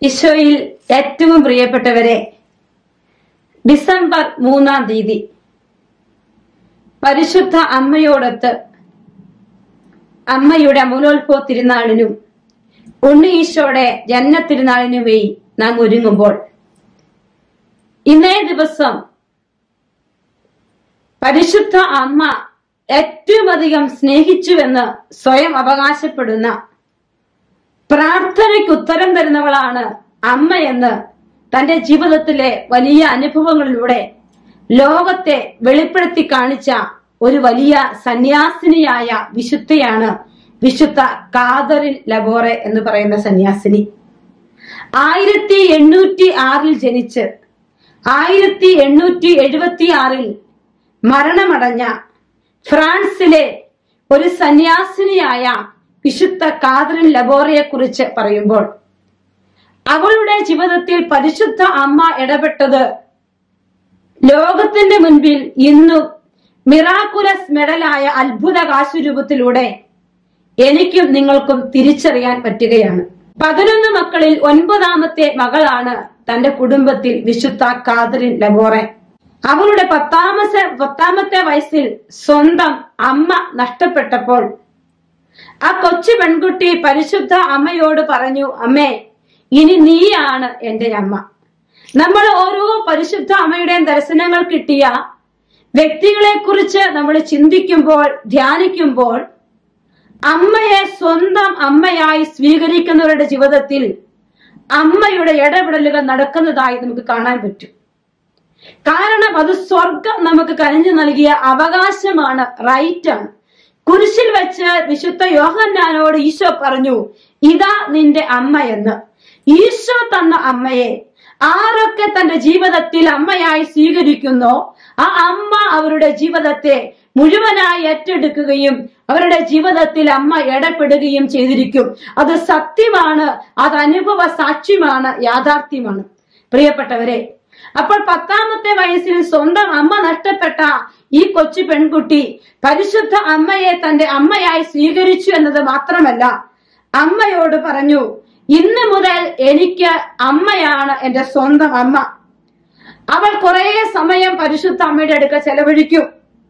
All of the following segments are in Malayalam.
ഈശോയിൽ ഏറ്റവും പ്രിയപ്പെട്ടവരെ ഡിസംബർ മൂന്നാം തീയതി പരിശുദ്ധ അമ്മയോടൊത്ത് അമ്മയുടെ അമൂലോത്ഭവ തിരുനാളിനും ഉണ്ണി ഈശോയുടെ ജന്മ തിരുനാളിനു വേണ്ടി നാം ഒരുങ്ങുമ്പോൾ ഇന്നേ ദിവസം പരിശുദ്ധ അമ്മ ഏറ്റവും അധികം സ്നേഹിച്ചുവെന്ന് സ്വയം അവകാശപ്പെടുന്ന പ്രാർത്ഥനയ്ക്ക് ഉത്തരം തരുന്നവളാണ് അമ്മയെന്ന് തന്റെ ജീവിതത്തിലെ വലിയ അനുഭവങ്ങളിലൂടെ ലോകത്തെ വെളിപ്പെടുത്തി കാണിച്ച ഒരു വലിയ സന്യാസിനിയായ വിശുദ്ധയാണ് വിശുദ്ധ കാതറിൻ ലബോറെ എന്ന് പറയുന്ന സന്യാസിനി ആയിരത്തി എണ്ണൂറ്റി ആറിൽ ജനിച്ച് ആയിരത്തി എണ്ണൂറ്റി എഴുപത്തി ആറിൽ മരണമടഞ്ഞ ഫ്രാൻസിലെ ഒരു സന്യാസിനിയായ വിശുദ്ധ കാതറിൻ ലബോറയെ കുറിച്ച് പറയുമ്പോൾ അവളുടെ ജീവിതത്തിൽ പരിശുദ്ധ അമ്മ ഇടപെട്ടത് ലോകത്തിന്റെ മുൻപിൽ ഇന്നും മിറാക്കുലസ് മെഡലായ അത്ഭുത കാശുരൂപത്തിലൂടെ എനിക്കും നിങ്ങൾക്കും തിരിച്ചറിയാൻ പറ്റുകയാണ് പതിനൊന്ന് മക്കളിൽ ഒൻപതാമത്തെ മകളാണ് തന്റെ കുടുംബത്തിൽ വിശുദ്ധ കാതറിൻ ലബോറെ അവളുടെ പത്താമത്തെ പത്താമത്തെ വയസ്സിൽ സ്വന്തം അമ്മ നഷ്ടപ്പെട്ടപ്പോൾ ആ കൊച്ചു പെൺകുട്ടി പരിശുദ്ധ അമ്മയോട് പറഞ്ഞു അമ്മേ ഇനി നീയാണ് എന്റെ അമ്മ നമ്മൾ ഓരോ പരിശുദ്ധ അമ്മയുടെയും ദർശനങ്ങൾ കിട്ടിയ വ്യക്തികളെ കുറിച്ച് നമ്മൾ ചിന്തിക്കുമ്പോൾ ധ്യാനിക്കുമ്പോൾ അമ്മയെ സ്വന്തം അമ്മയായി സ്വീകരിക്കുന്നവരുടെ ജീവിതത്തിൽ അമ്മയുടെ ഇടപെടലുകൾ നടക്കുന്നതായി നമുക്ക് കാണാൻ പറ്റും കാരണം അത് സ്വർഗം നമുക്ക് കനിഞ്ഞു നൽകിയ അവകാശമാണ് റൈറ്റ് ആണ് കുരിശിൽ വെച്ച് വിശുദ്ധ യോഹന്നാനോട് ഈശോ പറഞ്ഞു ഇതാ നിന്റെ അമ്മ എന്ന് ഈശോ തന്ന അമ്മയെ ആരൊക്കെ തന്റെ ജീവിതത്തിൽ അമ്മയായി സ്വീകരിക്കുന്നോ ആ അമ്മ അവരുടെ ജീവിതത്തെ മുഴുവനായി ഏറ്റെടുക്കുകയും അവരുടെ ജീവിതത്തിൽ അമ്മ ഇടപെടുകയും ചെയ്തിരിക്കും അത് സത്യമാണ് അത് അനുഭവ സാക്ഷ്യമാണ് യാഥാർത്ഥ്യമാണ് പ്രിയപ്പെട്ടവരെ അപ്പോൾ പത്താമത്തെ വയസ്സിൽ സ്വന്തം അമ്മ നഷ്ടപ്പെട്ട ഈ കൊച്ചു പെൺകുട്ടി പരിശുദ്ധ അമ്മയെ തന്റെ അമ്മയായി സ്വീകരിച്ചു എന്നത് മാത്രമല്ല അമ്മയോട് പറഞ്ഞു ഇന്ന് മുതൽ എനിക്ക് അമ്മയാണ് എന്റെ സ്വന്തം അമ്മ അവൾ കുറെ സമയം പരിശുദ്ധ അമ്മയുടെ അടുക്ക ചെലവഴിക്കും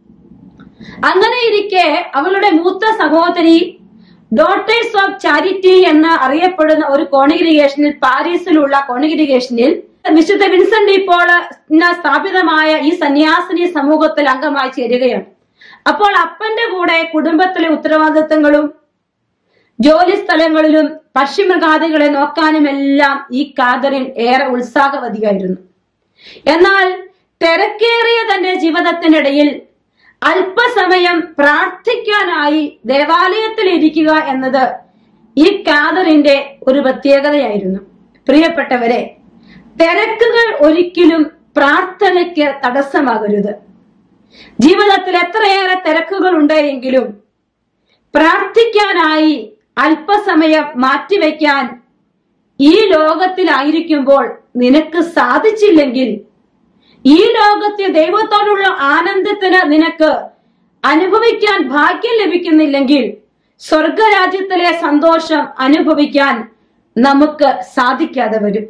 അങ്ങനെ ഇരിക്കെ അവളുടെ മൂത്ത സഹോദരി ഡോട്ടേഴ്സ് ഓഫ് ചാരിറ്റി എന്ന് അറിയപ്പെടുന്ന ഒരു കോണിഗ്രിഗേഷനിൽ പാരീസിലുള്ള കോണിഗ്രിഗേഷനിൽ വിശുദ്ധ വിൻസെന്റ് ഇപ്പോൾ സ്ഥാപിതമായ ഈ സന്യാസിനി സമൂഹത്തിൽ അംഗമായി ചേരുകയാണ് അപ്പോൾ അപ്പന്റെ കൂടെ കുടുംബത്തിലെ ഉത്തരവാദിത്തങ്ങളും ജോലി സ്ഥലങ്ങളിലും പക്ഷിമൃഗാദികളെ നോക്കാനുമെല്ലാം ഈ കാതറിൻ ഏറെ ഉത്സാഹവതിയായിരുന്നു എന്നാൽ തിരക്കേറിയ തന്റെ ജീവിതത്തിനിടയിൽ അല്പസമയം പ്രാർത്ഥിക്കാനായി ദേവാലയത്തിൽ ഇരിക്കുക എന്നത് ഈ കാതറിന്റെ ഒരു പ്രത്യേകതയായിരുന്നു പ്രിയപ്പെട്ടവരെ തിരക്കുകൾ ഒരിക്കലും പ്രാർത്ഥനയ്ക്ക് തടസ്സമാകരുത് ജീവിതത്തിൽ എത്രയേറെ തിരക്കുകൾ ഉണ്ടെങ്കിലും പ്രാർത്ഥിക്കാനായി അല്പസമയം മാറ്റിവെക്കാൻ ഈ ലോകത്തിലായിരിക്കുമ്പോൾ നിനക്ക് സാധിച്ചില്ലെങ്കിൽ ഈ ലോകത്തിൽ ദൈവത്തോടുള്ള ആനന്ദത്തിന് നിനക്ക് അനുഭവിക്കാൻ ഭാഗ്യം ലഭിക്കുന്നില്ലെങ്കിൽ സ്വർഗരാജ്യത്തിലെ സന്തോഷം അനുഭവിക്കാൻ നമുക്ക് സാധിക്കാതെ വരും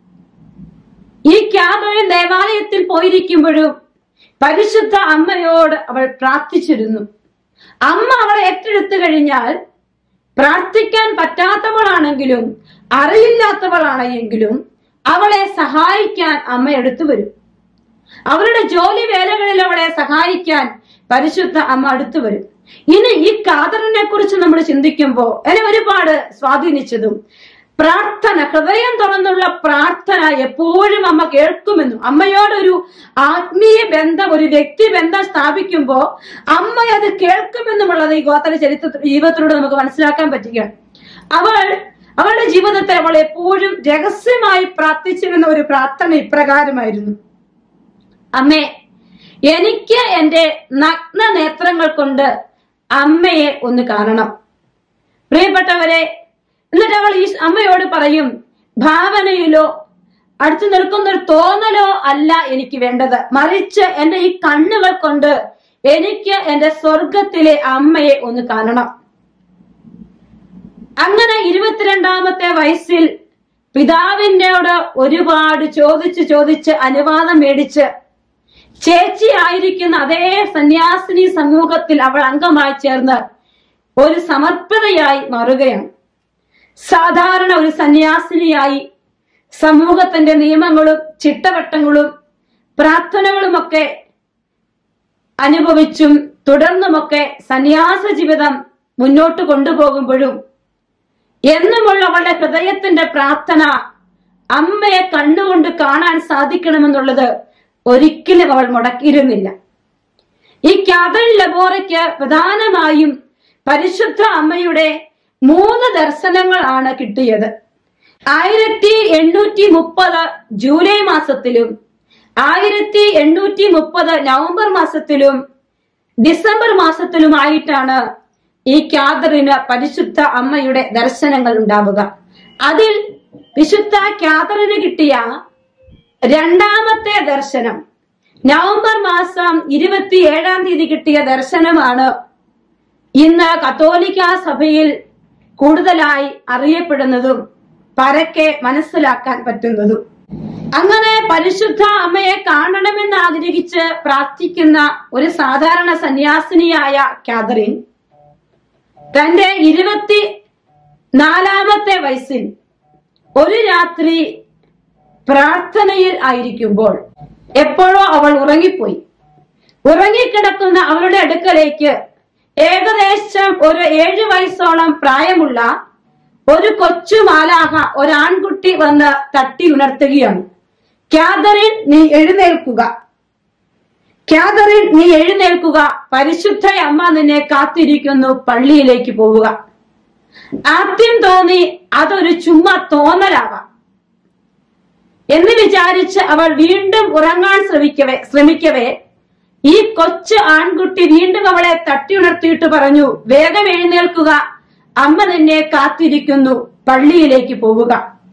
ഈ ക്യാതറിൻ ദേവാലയത്തിൽ പോയിരിക്കുമ്പോഴും പരിശുദ്ധ അമ്മയോട് അവൾ പ്രാർത്ഥിച്ചിരുന്നു അമ്മ അവളെ ഏറ്റെടുത്തു കഴിഞ്ഞാൽ പ്രാർത്ഥിക്കാൻ പറ്റാത്തവളാണെങ്കിലും അറിയില്ലാത്തവളാണെങ്കിലും അവളെ സഹായിക്കാൻ അമ്മ എടുത്തു വരും അവരുടെ ജോലി വേലകളിൽ അവളെ സഹായിക്കാൻ പരിശുദ്ധ അമ്മ അടുത്തു വരും ഇനി ഈ കാതറിനെ കുറിച്ച് നമ്മൾ ചിന്തിക്കുമ്പോൾ എന്നെ ഒരുപാട് സ്വാധീനിച്ചതും പ്രാർത്ഥന ഹൃദയം തുറന്നുള്ള പ്രാർത്ഥന എപ്പോഴും അമ്മ കേൾക്കുമെന്നും അമ്മയോടൊരു ആത്മീയ ബന്ധം ഒരു വ്യക്തി ബന്ധം സ്ഥാപിക്കുമ്പോൾ അമ്മ അത് കേൾക്കുമെന്നുമുള്ളത് ഈ ഗോത്ര ചരിത്ര ജീവിതത്തിലൂടെ നമുക്ക് മനസ്സിലാക്കാൻ പറ്റുകയാണ് അവൾ അവളുടെ ജീവിതത്തിൽ അവൾ എപ്പോഴും രഹസ്യമായി പ്രാർത്ഥിച്ചിരുന്ന ഒരു പ്രാർത്ഥന ഇപ്രകാരമായിരുന്നു അമ്മേ എനിക്ക് എന്റെ നഗ്ന നേത്രങ്ങൾ കൊണ്ട് അമ്മയെ ഒന്ന് കാണണം പ്രിയപ്പെട്ടവരെ എന്നിട്ട് അവൾ ഈ അമ്മയോട് പറയും ഭാവനയിലോ അടുത്തു നിൽക്കുന്ന ഒരു തോന്നലോ അല്ല എനിക്ക് വേണ്ടത് മറിച്ച് എന്റെ ഈ കണ്ണുകൾ കൊണ്ട് എനിക്ക് എന്റെ സ്വർഗത്തിലെ അമ്മയെ ഒന്ന് കാണണം അങ്ങനെ ഇരുപത്തിരണ്ടാമത്തെ വയസ്സിൽ പിതാവിനോട് ഒരുപാട് ചോദിച്ച് ചോദിച്ച് അനുവാദം മേടിച്ച് ചേച്ചി ആയിരിക്കുന്ന അതേ സന്യാസിനി സമൂഹത്തിൽ അവൾ അംഗമായി ചേർന്ന് ഒരു സമർപ്പിതയായി മാറുകയാണ് സാധാരണ ഒരു സന്യാസിനിയായി സമൂഹത്തിന്റെ നിയമങ്ങളും ചിട്ടവട്ടങ്ങളും പ്രാർത്ഥനകളുമൊക്കെ അനുഭവിച്ചും തുടർന്നുമൊക്കെ സന്യാസ ജീവിതം മുന്നോട്ട് കൊണ്ടുപോകുമ്പോഴും എന്നുമുള്ള അവളുടെ ഹൃദയത്തിന്റെ പ്രാർത്ഥന അമ്മയെ കണ്ണുകൊണ്ട് കാണാൻ സാധിക്കണമെന്നുള്ളത് ഒരിക്കലും അവൾ മുടക്കിയിരുന്നില്ല ഈ കാതൽ ലബോറയ്ക്ക് പ്രധാനമായും പരിശുദ്ധ അമ്മയുടെ മൂന്ന് ദർശനങ്ങളാണ് കിട്ടിയത് ആയിരത്തി എണ്ണൂറ്റി മുപ്പത് ജൂലൈ മാസത്തിലും ആയിരത്തി എണ്ണൂറ്റി മുപ്പത് നവംബർ മാസത്തിലും ഡിസംബർ മാസത്തിലുമായിട്ടാണ് ഈ കാതറിന് പരിശുദ്ധ അമ്മയുടെ ദർശനങ്ങൾ ഉണ്ടാവുക അതിൽ വിശുദ്ധ കാതറിന് കിട്ടിയ രണ്ടാമത്തെ ദർശനം നവംബർ മാസം ഇരുപത്തി ഏഴാം തീയതി കിട്ടിയ ദർശനമാണ് ഇന്ന് കത്തോലിക്ക സഭയിൽ കൂടുതലായി അറിയപ്പെടുന്നതും പരക്കെ മനസ്സിലാക്കാൻ പറ്റുന്നതും അങ്ങനെ പരിശുദ്ധ അമ്മയെ കാണണമെന്ന് ആഗ്രഹിച്ച് പ്രാർത്ഥിക്കുന്ന ഒരു സാധാരണ സന്യാസിനിയായ കാതറിൻ തന്റെ ഇരുപത്തി നാലാമത്തെ വയസ്സിൽ ഒരു രാത്രി പ്രാർത്ഥനയിൽ ആയിരിക്കുമ്പോൾ എപ്പോഴോ അവൾ ഉറങ്ങിപ്പോയി ഉറങ്ങിക്കിടക്കുന്ന അവളുടെ അടുക്കലേക്ക് ഏകദേശം ഒരു ഏഴു വയസ്സോളം പ്രായമുള്ള ഒരു കൊച്ചു മാലാഹ ഒരാൺകുട്ടി വന്ന് തട്ടി ഉണർത്തുകയാണ് ക്യാതറിൻ നീ എഴുന്നേൽക്കുക ക്യാതറിൻ നീ എഴുന്നേൽക്കുക പരിശുദ്ധ അമ്മ നിന്നെ കാത്തിരിക്കുന്നു പള്ളിയിലേക്ക് പോവുക ആദ്യം തോന്നി അതൊരു ചുമ്മാ തോന്നലാവാം എന്ന് വിചാരിച്ച് അവൾ വീണ്ടും ഉറങ്ങാൻ ശ്രമിക്കവേ ശ്രമിക്കവേ ഈ കൊച്ചു ആൺകുട്ടി വീണ്ടും അവളെ തട്ടിയുണർത്തിയിട്ട് പറഞ്ഞു വേഗം എഴുന്നേൽക്കുക അമ്മ നിന്നെ കാത്തിരിക്കുന്നു പള്ളിയിലേക്ക് പോവുക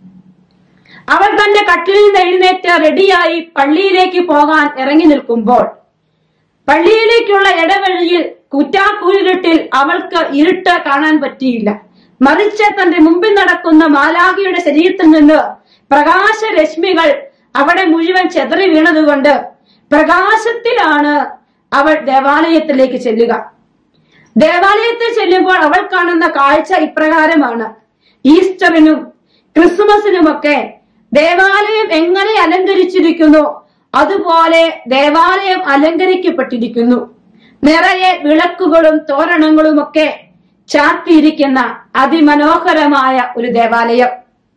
അവൾ തന്റെ കട്ടിലിൽ നിന്ന് എഴുന്നേറ്റ് റെഡിയായി പള്ളിയിലേക്ക് പോകാൻ ഇറങ്ങി നിൽക്കുമ്പോൾ പള്ളിയിലേക്കുള്ള ഇടവഴിയിൽ കുറ്റാക്കൂരിട്ടിൽ അവൾക്ക് ഇരുട്ട് കാണാൻ പറ്റിയില്ല മറിച്ച് തന്റെ മുമ്പിൽ നടക്കുന്ന മാലാഖിയുടെ ശരീരത്തിൽ നിന്ന് പ്രകാശരശ്മികൾ അവിടെ മുഴുവൻ ചെതറി വീണതുകൊണ്ട് പ്രകാശത്തിലാണ് അവൾ ദേവാലയത്തിലേക്ക് ചെല്ലുക ദേവാലയത്തിൽ ചെല്ലുമ്പോൾ അവൾ കാണുന്ന കാഴ്ച ഇപ്രകാരമാണ് ഈസ്റ്ററിനും ക്രിസ്മസിനുമൊക്കെ ദേവാലയം എങ്ങനെ അലങ്കരിച്ചിരിക്കുന്നു അതുപോലെ ദേവാലയം അലങ്കരിക്കപ്പെട്ടിരിക്കുന്നു നിറയെ വിളക്കുകളും തോരണങ്ങളും ഒക്കെ ചാർത്തിയിരിക്കുന്ന അതിമനോഹരമായ ഒരു ദേവാലയം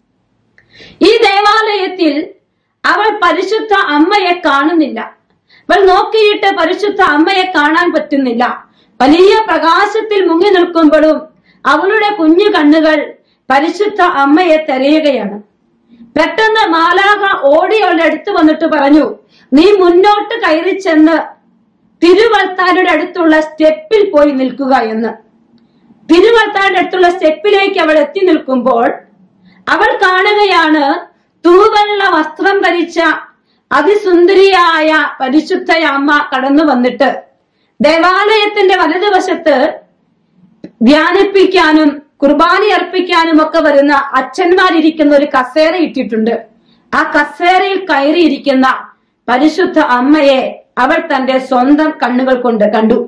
ഈ ദേവാലയത്തിൽ അവൾ പരിശുദ്ധ അമ്മയെ കാണുന്നില്ല അവൾ നോക്കിയിട്ട് പരിശുദ്ധ അമ്മയെ കാണാൻ പറ്റുന്നില്ല വലിയ പ്രകാശത്തിൽ മുങ്ങി നിൽക്കുമ്പോഴും അവളുടെ കുഞ്ഞു കണ്ണുകൾ പരിശുദ്ധ അമ്മയെ തെരയുകയാണ് പെട്ടെന്ന് മാലാഹ ഓടി അവളുടെ അടുത്ത് വന്നിട്ട് പറഞ്ഞു നീ മുന്നോട്ട് കയറി ചെന്ന് തിരുവൾത്താരുടെ അടുത്തുള്ള സ്റ്റെപ്പിൽ പോയി നിൽക്കുക എന്ന് തിരുവൾത്താരുടെ അടുത്തുള്ള സ്റ്റെപ്പിലേക്ക് അവൾ എത്തി നിൽക്കുമ്പോൾ അവൾ കാണുകയാണ് തൂവെള്ള വസ്ത്രം ധരിച്ച അതിസുന്ദരിയായ പരിശുദ്ധ അമ്മ കടന്നു വന്നിട്ട് ദേവാലയത്തിന്റെ വലതുവശത്ത് ധ്യാനിപ്പിക്കാനും കുർബാന അർപ്പിക്കാനും ഒക്കെ വരുന്ന അച്ഛന്മാരിരിക്കുന്ന ഒരു കസേര ഇട്ടിട്ടുണ്ട് ആ കസേരയിൽ കയറിയിരിക്കുന്ന പരിശുദ്ധ അമ്മയെ അവൾ തന്റെ സ്വന്തം കണ്ണുകൾ കൊണ്ട് കണ്ടു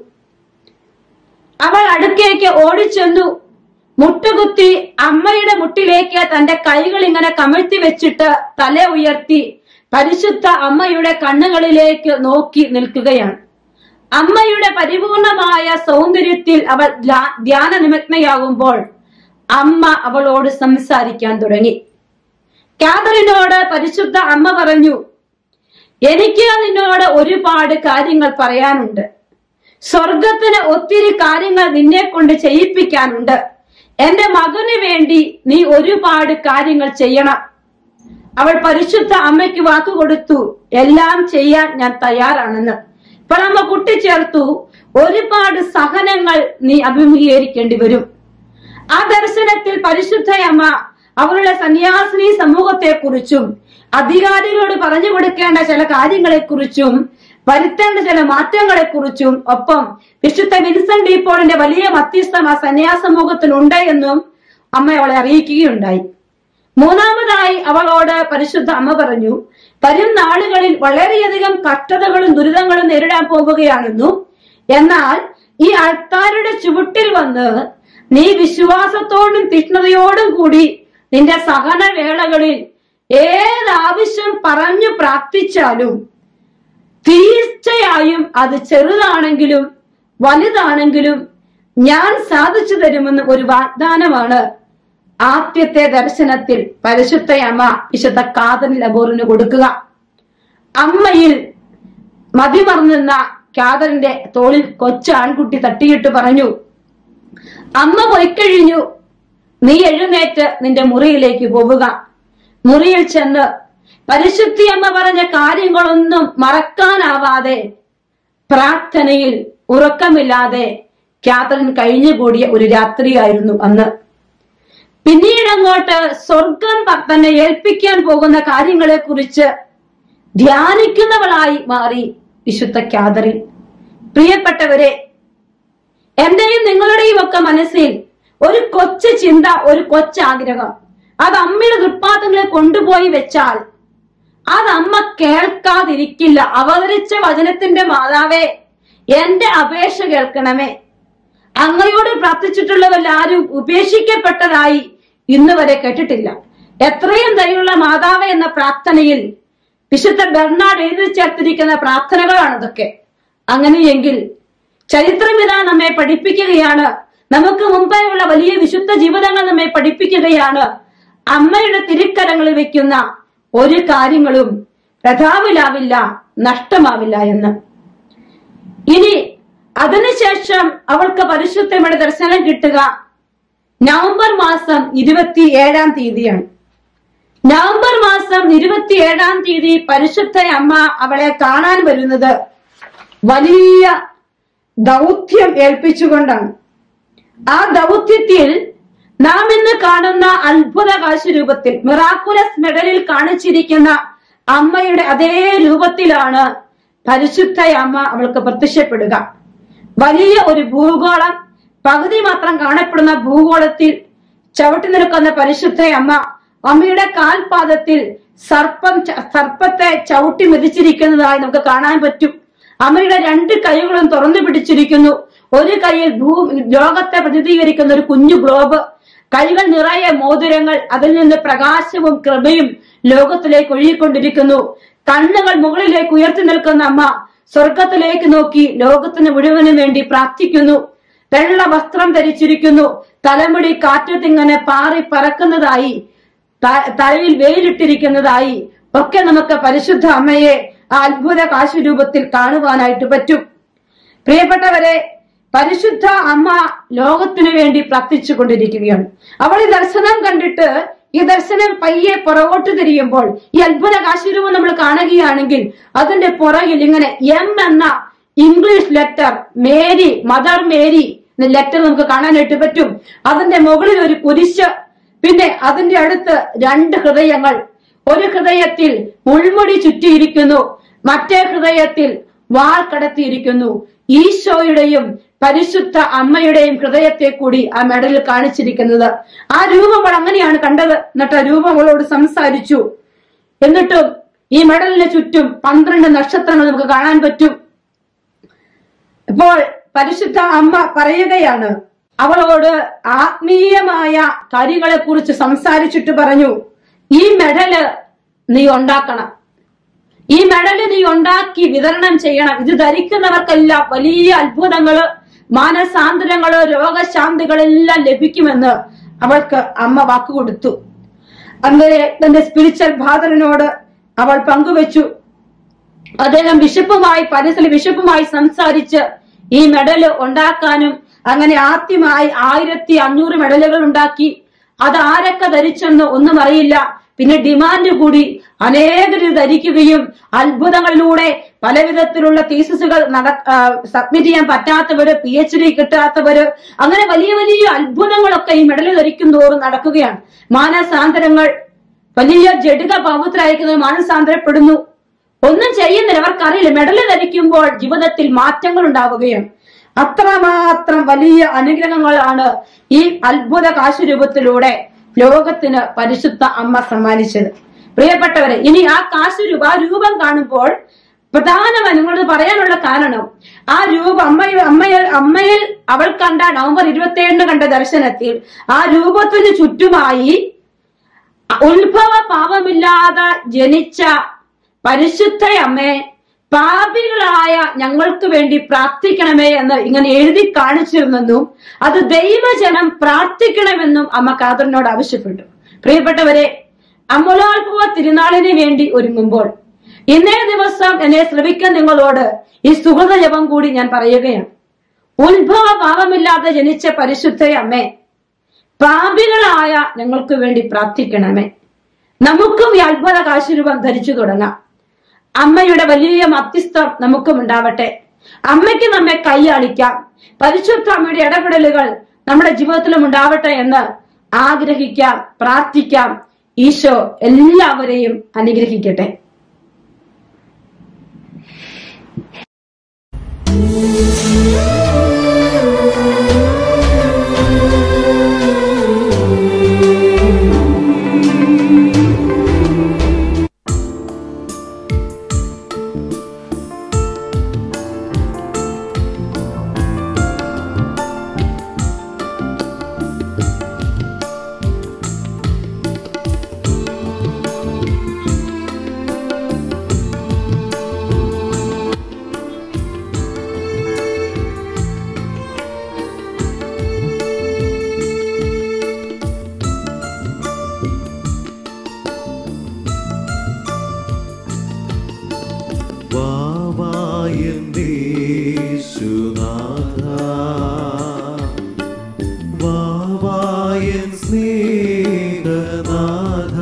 അവൾ അടുക്കേക്ക് ഓടിച്ചെന്നു മുട്ടുകുത്തി അമ്മയുടെ മുട്ടിലേക്ക് തന്റെ കൈകൾ ഇങ്ങനെ കമിഴ്ത്തി വെച്ചിട്ട് തല ഉയർത്തി പരിശുദ്ധ അമ്മയുടെ കണ്ണുകളിലേക്ക് നോക്കി നിൽക്കുകയാണ് അമ്മയുടെ പരിപൂർണമായ സൗന്ദര്യത്തിൽ അവൾ ധ്യാ- ധ്യാന നിമഗ്നയാകുമ്പോൾ അമ്മ അവളോട് സംസാരിക്കാൻ തുടങ്ങി കാതറിനോട് പരിശുദ്ധ അമ്മ പറഞ്ഞു എനിക്ക് നിന്നോട് ഒരുപാട് കാര്യങ്ങൾ പറയാനുണ്ട് സ്വർഗത്തിന് ഒത്തിരി കാര്യങ്ങൾ നിന്നെ കൊണ്ട് ചെയ്യിപ്പിക്കാനുണ്ട് എന്റെ മകന് വേണ്ടി നീ ഒരുപാട് കാര്യങ്ങൾ ചെയ്യണം അവൾ പരിശുദ്ധ അമ്മയ്ക്ക് വാക്ക് കൊടുത്തു എല്ലാം ചെയ്യാൻ ഞാൻ തയ്യാറാണെന്ന് ഇപ്പോൾ അമ്മ കൂട്ടിച്ചേർത്തു ഒരുപാട് സഹനങ്ങൾ നീ അഭിമുഖീകരിക്കേണ്ടി വരും ആ ദർശനത്തിൽ പരിശുദ്ധ അമ്മ അവരുടെ സന്യാസിനി സമൂഹത്തെ കുറിച്ചും അധികാരികളോട് പറഞ്ഞു കൊടുക്കേണ്ട ചില കാര്യങ്ങളെ കുറിച്ചും വരുത്തേണ്ട ചില മാറ്റങ്ങളെ കുറിച്ചും ഒപ്പം വിശുദ്ധ വിൻസെന്റ് ഡീപ്പോളിന്റെ വലിയ മധ്യസ്ഥം ആ സന്യാസ സമൂഹത്തിൽ ഉണ്ട് എന്നും അമ്മ അവളെ അറിയിക്കുകയുണ്ടായി മൂന്നാമതായി അവളോട് പരിശുദ്ധ അമ്മ പറഞ്ഞു വരും നാളുകളിൽ വളരെയധികം കഷ്ടതകളും ദുരിതങ്ങളും നേരിടാൻ പോവുകയാണെന്നും എന്നാൽ ഈ അൾത്താരുടെ ചുവട്ടിൽ വന്ന് നീ വിശ്വാസത്തോടും തീഷ്ണതയോടും കൂടി നിന്റെ സഹന വേളകളിൽ ഏതാവശ്യം പറഞ്ഞു പ്രാർത്ഥിച്ചാലും തീർച്ചയായും അത് ചെറുതാണെങ്കിലും വലുതാണെങ്കിലും ഞാൻ സാധിച്ചു തരുമെന്ന് ഒരു വാഗ്ദാനമാണ് ആദ്യത്തെ ദർശനത്തിൽ പരിശുദ്ധ അമ്മ വിശുദ്ധ കാതനിൽ അബോറിന് കൊടുക്കുക അമ്മയിൽ മതിമറന്നുന്ന കാതറിന്റെ തോളിൽ കൊച്ചു ആൺകുട്ടി തട്ടിയിട്ട് പറഞ്ഞു അമ്മ പോയിക്കഴിഞ്ഞു നീ എഴുന്നേറ്റ് നിന്റെ മുറിയിലേക്ക് പോവുക മുറിയിൽ ചെന്ന് പരിശുദ്ധി അമ്മ പറഞ്ഞ കാര്യങ്ങളൊന്നും മറക്കാനാവാതെ പ്രാർത്ഥനയിൽ ഉറക്കമില്ലാതെ കാതറിൻ കഴിഞ്ഞുകൂടിയ ഒരു രാത്രിയായിരുന്നു അന്ന് പിന്നീട് അങ്ങോട്ട് സ്വർഗം ത- തന്നെ ഏൽപ്പിക്കാൻ പോകുന്ന കാര്യങ്ങളെ കുറിച്ച് ധ്യാനിക്കുന്നവളായി മാറി വിശുദ്ധ കാതറിൻ പ്രിയപ്പെട്ടവരെ എന്റെയും നിങ്ങളുടെയും ഒക്കെ മനസ്സിൽ ഒരു കൊച്ചു ചിന്ത ഒരു കൊച്ചാഗ്രഹം അത് അമ്മയുടെ ദുർപാദങ്ങളെ കൊണ്ടുപോയി വെച്ചാൽ അത് അമ്മ കേൾക്കാതിരിക്കില്ല അവതരിച്ച വചനത്തിന്റെ മാതാവേ എന്റെ അപേക്ഷ കേൾക്കണമേ അങ്ങയോട് പ്രാർത്ഥിച്ചിട്ടുള്ളവരാരും ഉപേക്ഷിക്കപ്പെട്ടതായി ഇന്ന് വരെ കേട്ടിട്ടില്ല എത്രയും ദയുള്ള മാതാവ് എന്ന പ്രാർത്ഥനയിൽ വിശുദ്ധ ബെർണാഡ് എഴുതി ചേർത്തിരിക്കുന്ന പ്രാർത്ഥനകളാണ് ഇതൊക്കെ അങ്ങനെയെങ്കിൽ ചരിത്രമിതാ നമ്മെ പഠിപ്പിക്കുകയാണ് നമുക്ക് മുമ്പേ ഉള്ള വലിയ വിശുദ്ധ ജീവിതങ്ങൾ നമ്മെ പഠിപ്പിക്കുകയാണ് അമ്മയുടെ തിരുക്കരങ്ങളിൽ വെക്കുന്ന ഒരു കാര്യങ്ങളും രഥാവിലാവില്ല നഷ്ടമാവില്ല എന്ന് ഇനി അതിനുശേഷം അവൾക്ക് പരിശുദ്ധയുടെ ദർശനം കിട്ടുക നവംബർ മാസം ഇരുപത്തി ഏഴാം തീയതിയാണ് നവംബർ മാസം ഇരുപത്തി ഏഴാം തീയതി പരിശുദ്ധ അമ്മ അവളെ കാണാൻ വരുന്നത് വലിയ ദൗത്യം ഏൽപ്പിച്ചുകൊണ്ടാണ് ആ ദൗത്യത്തിൽ നാം ഇന്ന് കാണുന്ന അത്ഭുത കാശുരൂപത്തിൽ മിറാക്കുലസ് മെഡലിൽ കാണിച്ചിരിക്കുന്ന അമ്മയുടെ അതേ രൂപത്തിലാണ് പരിശുദ്ധ അമ്മ അവൾക്ക് പ്രത്യക്ഷപ്പെടുക വലിയ ഒരു ഭൂഗോളം പകുതി മാത്രം കാണപ്പെടുന്ന ഭൂഗോളത്തിൽ ചവിട്ടി നിൽക്കുന്ന പരിശുദ്ധ അമ്മ അമ്മയുടെ കാൽപാദത്തിൽ സർപ്പം ച- സർപ്പത്തെ ചവിട്ടി മെതിച്ചിരിക്കുന്നതായി നമുക്ക് കാണാൻ പറ്റും അമ്മയുടെ രണ്ട് കൈകളും തുറന്നു പിടിച്ചിരിക്കുന്നു ഒരു കൈയിൽ ഭൂ ലോകത്തെ പ്രതിനിധീകരിക്കുന്ന ഒരു കുഞ്ഞു ഗ്ലോബ് കൈകൾ നിറയെ മോതിരങ്ങൾ അതിൽ നിന്ന് പ്രകാശവും കൃപയും ലോകത്തിലേക്ക് ഒഴുകിക്കൊണ്ടിരിക്കുന്നു കണ്ണുകൾ മുകളിലേക്ക് ഉയർത്തി നിൽക്കുന്ന അമ്മ സ്വർഗത്തിലേക്ക് നോക്കി ലോകത്തിന് മുഴുവനും വേണ്ടി പ്രാർത്ഥിക്കുന്നു വെള്ള വസ്ത്രം ധരിച്ചിരിക്കുന്നു തലമുടി കാറ്റത്തിങ്ങനെ പാറി പറക്കുന്നതായി ത- തലയിൽ വെയിലിട്ടിരിക്കുന്നതായി ഒക്കെ നമുക്ക് പരിശുദ്ധ അമ്മയെ ആ അത്ഭുത കാശുരൂപത്തിൽ കാണുവാനായിട്ട് പറ്റും പ്രിയപ്പെട്ടവരെ പരിശുദ്ധ അമ്മ ലോകത്തിനു വേണ്ടി പ്രാർത്ഥിച്ചു കൊണ്ടിരിക്കുകയാണ് അവൾ ഈ ദർശനം കണ്ടിട്ട് ഈ ദർശനം പയ്യെ പുറകോട്ട് തിരിയുമ്പോൾ ഈ അത്ഭുത കാശുരൂപം നമ്മൾ കാണുകയാണെങ്കിൽ അതിന്റെ പുറകിൽ ഇങ്ങനെ എം എന്ന English letter Mary mother Mary എന്ന ലെറ്റർ നമുക്ക് കാണാനായിട്ട് പറ്റും അതിന്റെ മുകളിൽ ഒരു കുരിശ് പിന്നെ അതിന്റെ അടുത്ത് രണ്ട് ഹൃദയങ്ങൾ ഒരു ഹൃദയത്തിൽ മുൾമുടി ചുറ്റിയിരിക്കുന്നു മറ്റേ ഹൃദയത്തിൽ വാൾ കടത്തിയിരിക്കുന്നു ഈശോയുടെയും പരിശുദ്ധ അമ്മയുടെയും ഹൃദയത്തെ കൂടി ആ മെഡലിൽ കാണിച്ചിരിക്കുന്നത് ആ രൂപം അവൾ അങ്ങനെയാണ് കണ്ടത് എന്നിട്ട് ആ രൂപം അവളോട് സംസാരിച്ചു എന്നിട്ടും ഈ മെഡലിന് ചുറ്റും പന്ത്രണ്ട് നക്ഷത്രങ്ങൾ നമുക്ക് കാണാൻ പറ്റും ഇപ്പോൾ പരിശുദ്ധ അമ്മ പറയുകയാണ് അവളോട് ആത്മീയമായ കാര്യങ്ങളെ കുറിച്ച് സംസാരിച്ചിട്ട് പറഞ്ഞു ഈ മെഡല് നീ ഉണ്ടാക്കണം ഈ മെഡല് നീ ഉണ്ടാക്കി വിതരണം ചെയ്യണം ഇത് ധരിക്കുന്നവർക്കെല്ലാം വലിയ അത്ഭുതങ്ങള് മാനസാന്തരങ്ങള് രോഗശാന്തികളെല്ലാം ലഭിക്കുമെന്ന് അവൾക്ക് അമ്മ വാക്കുകൊടുത്തു അങ്ങനെ തന്റെ സ്പിരിച്വൽ ഫാദറിനോട് അവൾ പങ്കുവച്ചു അദ്ദേഹം ബിഷപ്പുമായി പരിസര ബിഷപ്പുമായി സംസാരിച്ച് ഈ മെഡൽ ഉണ്ടാക്കാനും അങ്ങനെ ആദ്യമായി ആയിരത്തി അഞ്ഞൂറ് മെഡലുകൾ ഉണ്ടാക്കി അത് ആരൊക്കെ ധരിച്ചെന്ന് ഒന്നും അറിയില്ല പിന്നെ ഡിമാൻഡ് കൂടി അനേകർ ഇത് ധരിക്കുകയും അത്ഭുതങ്ങളിലൂടെ പല വിധത്തിലുള്ള തീസിസുകൾ നട സബ്മിറ്റ് ചെയ്യാൻ പറ്റാത്തവര് പി എച്ച് ഡി കിട്ടാത്തവര് അങ്ങനെ വലിയ വലിയ അത്ഭുതങ്ങളൊക്കെ ഈ മെഡൽ ധരിക്കും തോറും നടക്കുകയാണ് മാനസാന്തരങ്ങൾ വലിയ ജഡിക പൗത്രയക്കുന്നത് മാനസാന്തരപ്പെടുന്നു ഒന്നും ചെയ്യുന്നില്ല അവർക്കറിയില്ല മെഡൽ ധരിക്കുമ്പോൾ ജീവിതത്തിൽ മാറ്റങ്ങൾ ഉണ്ടാവുകയാണ് അത്രമാത്രം വലിയ അനുഗ്രഹങ്ങളാണ് ഈ അത്ഭുത കാശുരൂപത്തിലൂടെ ലോകത്തിന് പരിശുദ്ധ അമ്മ സമ്മാനിച്ചത് പ്രിയപ്പെട്ടവരെ ഇനി ആ കാശ് രൂപ ആ രൂപം കാണുമ്പോൾ പ്രധാനമായി നിങ്ങളോട് പറയാനുള്ള കാരണം ആ രൂപം അമ്മയിൽ അമ്മയിൽ അമ്മയിൽ അവൾ കണ്ട നവംബർ ഇരുപത്തി ഏഴിന് കണ്ട ദർശനത്തിൽ ആ രൂപത്തിന് ചുറ്റുമായി ഉത്ഭവ പാപമില്ലാതെ ജനിച്ച പരിശുദ്ധ അമ്മേ പാപികളായ ഞങ്ങൾക്ക് വേണ്ടി പ്രാർത്ഥിക്കണമേ എന്ന് ഇങ്ങനെ എഴുതി കാണിച്ചിരുന്നെന്നും അത് ദൈവജനം പ്രാർത്ഥിക്കണമെന്നും അമ്മ കാതറിനോട് ആവശ്യപ്പെട്ടു പ്രിയപ്പെട്ടവരെ അമലോത്ഭവ തിരുനാളിന് വേണ്ടി ഒരുങ്ങുമ്പോൾ ഇന്നേ ദിവസം എന്നെ ശ്രമിക്കാൻ നിങ്ങളോട് ഈ സുഹൃത ജപം കൂടി ഞാൻ പറയുകയാണ് ഉത്ഭവ പാപമില്ലാതെ ജനിച്ച പരിശുദ്ധ അമ്മേ പാപികളായ ഞങ്ങൾക്ക് വേണ്ടി പ്രാർത്ഥിക്കണമേ നമുക്കും ഈ അത്ഭുത കാശുരൂപം ധരിച്ചു തുടങ്ങാം അമ്മയുടെ വലിയ മധ്യസ്ഥം നമുക്കും ഉണ്ടാവട്ടെ അമ്മയ്ക്ക് നമ്മെ കൈയാളിക്കാം പരിശുദ്ധ അമ്മയുടെ ഇടപെടലുകൾ നമ്മുടെ ജീവിതത്തിലും ഉണ്ടാവട്ടെ എന്ന് ആഗ്രഹിക്കാം പ്രാർത്ഥിക്കാം ഈശോ എല്ലാവരെയും അനുഗ്രഹിക്കട്ടെ വാവായന്തേശുനാഥ വാവായൻ സ്നേഹനാഥ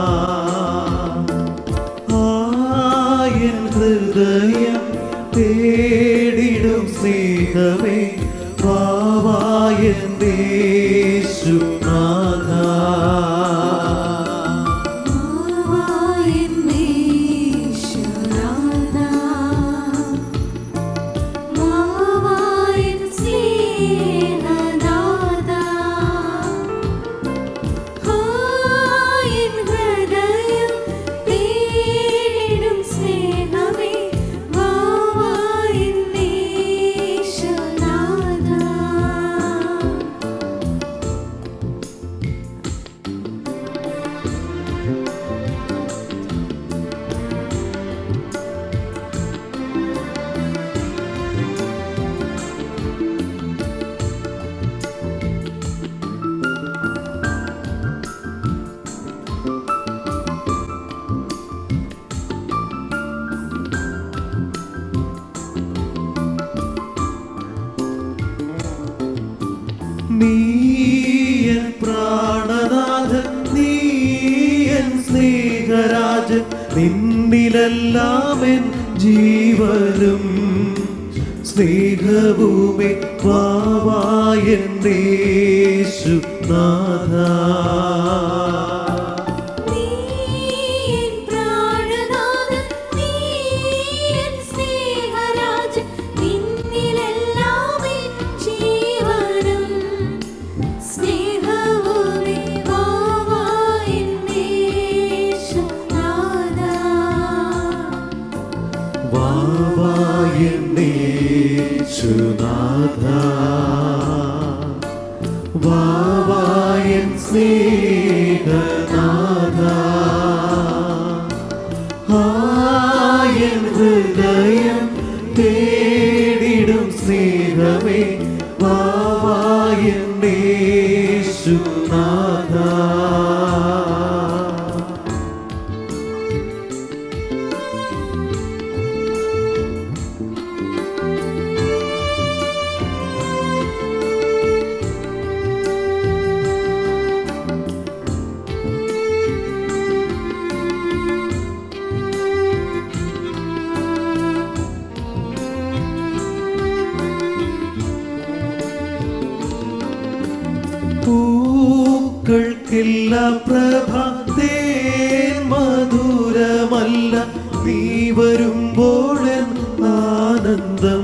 ആയൻ ഹൃദയം തേടിടും സ്നേഹമേ വാവായന്തേശുനാഥ നീയൻ പ്രാണനാഥൻ നീയൻ സ്നേഹരാജൻ നിന്നിലെല്ലാമെൻ ജീവനും സ്നേഹഭൂമി വാവായൻ യേശുനാഥ വാവായൻ യേശുനാഥ വാവായൻ സ്നേഹനാഥ ആയൻ ഹൃദയം തേടിടും സ്നേഹമേ വാവായൻ യേശുനാഥ പൂക്കൾക്കില്ല പ്രഭാതേൻ മധുരമല്ല നീ വരുമ്പോൾ ആനന്ദം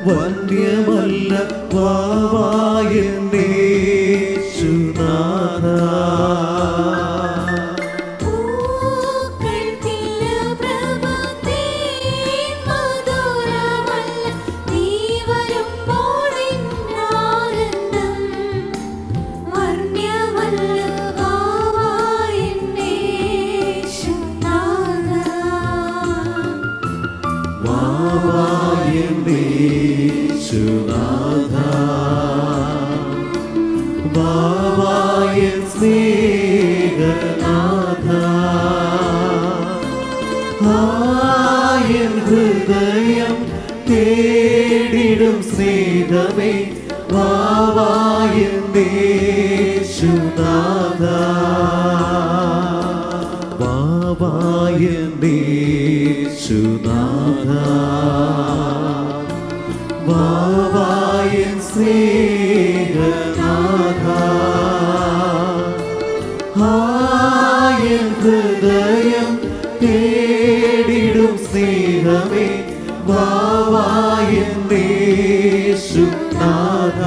വന്യമല്ല വാവായ യേശുനാഥ യേശുനാഥ ബാബായ സ്നേഹനാഥ ആയൻ ഹൃദയം തേടിടും സ്നേഹമേ ബാബായ യേശുനാഥ ബാബായ യേശുനാഥ ബാബായ സ്നേഹനാഥ ആയൻ ഹൃദയം തേടിടും സ്നേഹമേ ബാബായ യേശുനാഥ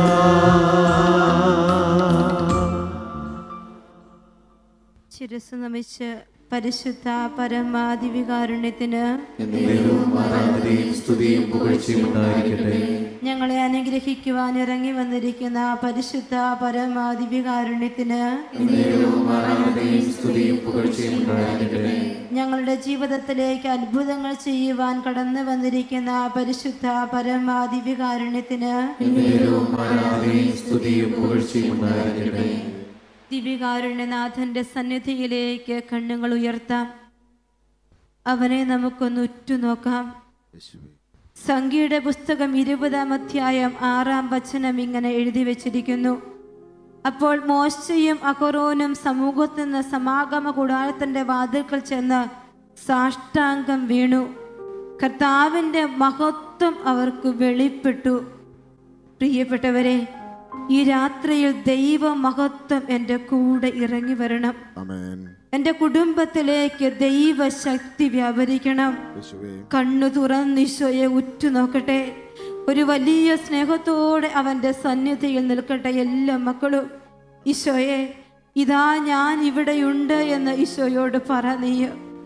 ശിരസ് നമിച്ച് പരിശുദ്ധ പരമാദിവികാരുണ്യത്തിന് എന്നേരവും ആരാധനയും സ്തുതിയും പുകഴ്ചയും ഉണ്ടായിരിക്കട്ടെ ഞങ്ങളെ അനുഗ്രഹിക്കുവാൻ ഇറങ്ങി വന്നിരിക്കുന്ന പരിശുദ്ധ പരമാദിവികാരുണ്യത്തിന് എന്നേരവും ആരാധനയും സ്തുതിയും പുകഴ്ചയും ഉണ്ടായിരിക്കട്ടെ ഞങ്ങളുടെ ജീവിതത്തിലേക്ക് അത്ഭുതങ്ങൾ ചെയ്യുവാൻ കടന്നു വന്നിരിക്കുന്ന പരിശുദ്ധ പരമാദിവികാരുണ്യത്തിന് എന്നേരവും ആരാധനയും സ്തുതിയും പുകഴ്ചയും ഉണ്ടായിരിക്കട്ടെ ദിവികാരുണ്യനാഥന്റെ സന്നിധിയിലേക്ക് കണ്ണുകൾ ഉയർത്താം അവനെ നമുക്കൊന്ന് ഉറ്റുനോക്കാം സംഖ്യയുടെ പുസ്തകം ഇരുപതാം അധ്യായം ആറാം വചനം ഇങ്ങനെ എഴുതി വച്ചിരിക്കുന്നു അപ്പോൾ മോശയും അഹറോനും സമൂഹത്തിൽ നിന്ന് സമാഗമ കൂടാരത്തിന്റെ വാതിൽക്കൽ ചെന്ന് സാഷ്ടാംഗം വീണു കർത്താവിന്റെ മഹത്വം അവർക്ക് വെളിപ്പെട്ടു പ്രിയപ്പെട്ടവരെ ഈ രാത്രിയിൽ ദൈവ മഹത്വം എൻ്റെ കൂടെ ഇറങ്ങി വരണം എൻ്റെ കുടുംബത്തിലേക്ക് ദൈവശക്തി വ്യാപരിക്കണം കണ്ണു തുറന്ന് ഈശോയെ ഉറ്റുനോക്കട്ടെ ഒരു വലിയ സ്നേഹത്തോടെ അവൻ്റെ സന്നിധിയിൽ നിൽക്കട്ടെ എല്ലാ മക്കളും ഈശോയെ ഇതാ ഞാൻ ഇവിടെയുണ്ട് എന്ന് ഈശോയോട് പറ നീ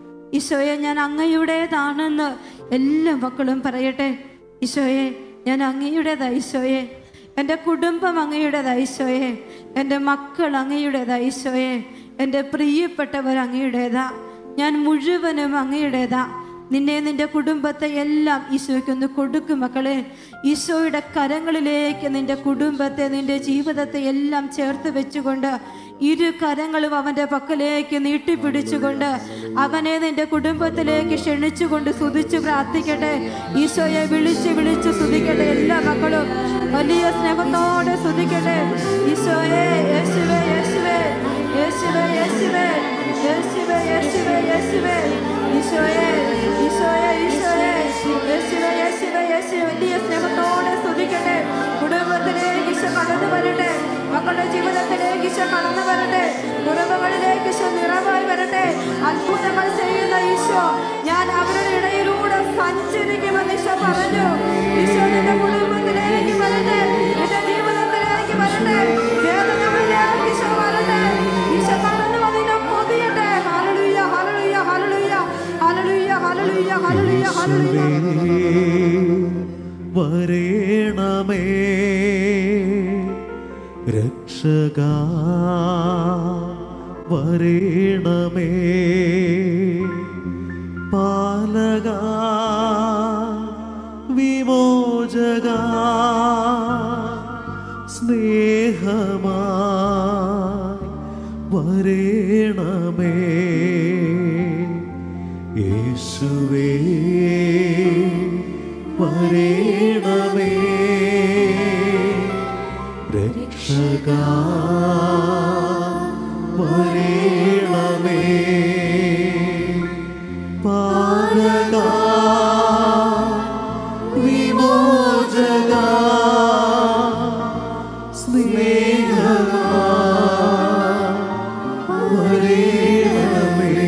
ഈശോയെ ഞാൻ അങ്ങയുടേതാണെന്ന് എല്ലാ മക്കളും പറയട്ടെ ഈശോയെ ഞാൻ അങ്ങയുടേതാ ഈശോയെ എൻ്റെ കുടുംബം അങ്ങയുടേതാ ഈശോയെ എൻ്റെ മക്കൾ അങ്ങയുടേതാ ഈശോയെ എൻ്റെ പ്രിയപ്പെട്ടവർ അങ്ങയുടേതാ ഞാൻ മുഴുവനും അങ്ങയുടേതാ നിന്നെ നിന്റെ കുടുംബത്തെ എല്ലാം ഈശോയ്ക്കൊന്ന് കൊടുക്കും മക്കളെ ഈശോയുടെ കരങ്ങളിലേക്ക് നിന്റെ കുടുംബത്തെ നിന്റെ ജീവിതത്തെ എല്ലാം ചേർത്ത് വെച്ചുകൊണ്ട് ഇരു കരങ്ങളും അവന്റെ പക്കലേക്ക് നീട്ടിപ്പിടിച്ചുകൊണ്ട് അവനെ നിന്റെ കുടുംബത്തിലേക്ക് ക്ഷണിച്ചുകൊണ്ട് സ്തുതിച്ച് പ്രാർത്ഥിക്കട്ടെ ഈശോയെ വിളിച്ച് വിളിച്ച് സ്തുതിക്കട്ടെ എല്ലാ മക്കളും വലിയ സ്നേഹത്തോടെ സ്തുതിക്കട്ടെ ഈശോയെ യേശുവേ യേശുവേ യേശുവേ യേശുവേ യേശുവേ യേശുവേ യേശുവേ ഈശോയെ ഈശോയെ ഈശോയെ യേശുവേ യേശുവേ യേശുവേ വലിയ സ്നേഹത്തോടെ സ്തുതിക്കട്ടെ കുടുംബത്തിലേക്ക് ഈശോ കടന്നു വരട്ടെ മക്കളുടെ ജീവിതത്തിലേക്ക് ഈശോ കടന്നു വരട്ടെ കുടുംബങ്ങളിലേക്ക് ഈശോ നിറവായി വരട്ടെ അത്ഭുതങ്ങൾ ചെയ്യുന്ന ഈശോ ഞാൻ അവരുടെ ഇടയിലൂടെ സഞ്ചരിക്കുമെന്ന് ഈശോ പറഞ്ഞു ഈശോ നിന്റെ കുടുംബത്തിലേക്ക് വരട്ടെ നിന്റെ ജീവിതത്തിലേക്ക് വരട്ടെ വേദനകളിലേക്ക് ഈശോ വരട്ടെ ഈശോ കടന്നു വന്നിനെ പൊതിയട്ടെ hallelujah hallelujah hallelujah hallelujah hallelujah hallelujah hallelujah വരേണമേ രക്ഷക വരേണമേ പാലക വിമോചക സ്നേഹമാ വരേണമേ യേശുവേ വരേണമേ രക്ഷക വരേണമേ പാലക വിമോചക സ്നേഹമാ വരേണമേ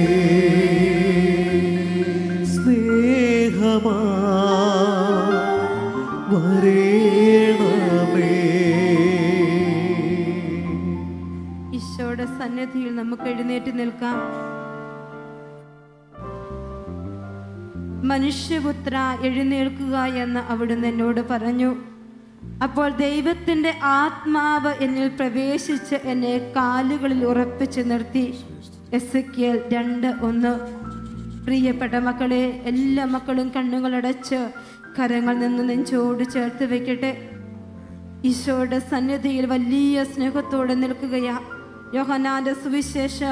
സ്നേഹമാ വരേണമേ ഈശോയുടെ സന്നിധിയിൽ നമുക്ക് എഴുന്നേറ്റ് നിൽക്കാം മനുഷ്യപുത്ര എഴുന്നേൽക്കുക എന്ന് അവിടുന്ന് എന്നോട് പറഞ്ഞു അപ്പോൾ ദൈവത്തിന്റെ ആത്മാവ് എന്നിൽ പ്രവേശിച്ച് എന്നെ കാലുകളിൽ ഉറപ്പിച്ചു നിർത്തി എസ് രണ്ട് ഒന്ന് പ്രിയപ്പെട്ട മക്കളെ എല്ലാ മക്കളും കണ്ണുകളടച്ച് കരങ്ങൾ നിന്ന് നെഞ്ചോട് ചേർത്ത് വെക്കട്ടെ ഈശോയുടെ സന്നിധിയിൽ വലിയ സ്നേഹത്തോടെ നിൽക്കുകയാ യോഹനാന്റെ സുവിശേഷം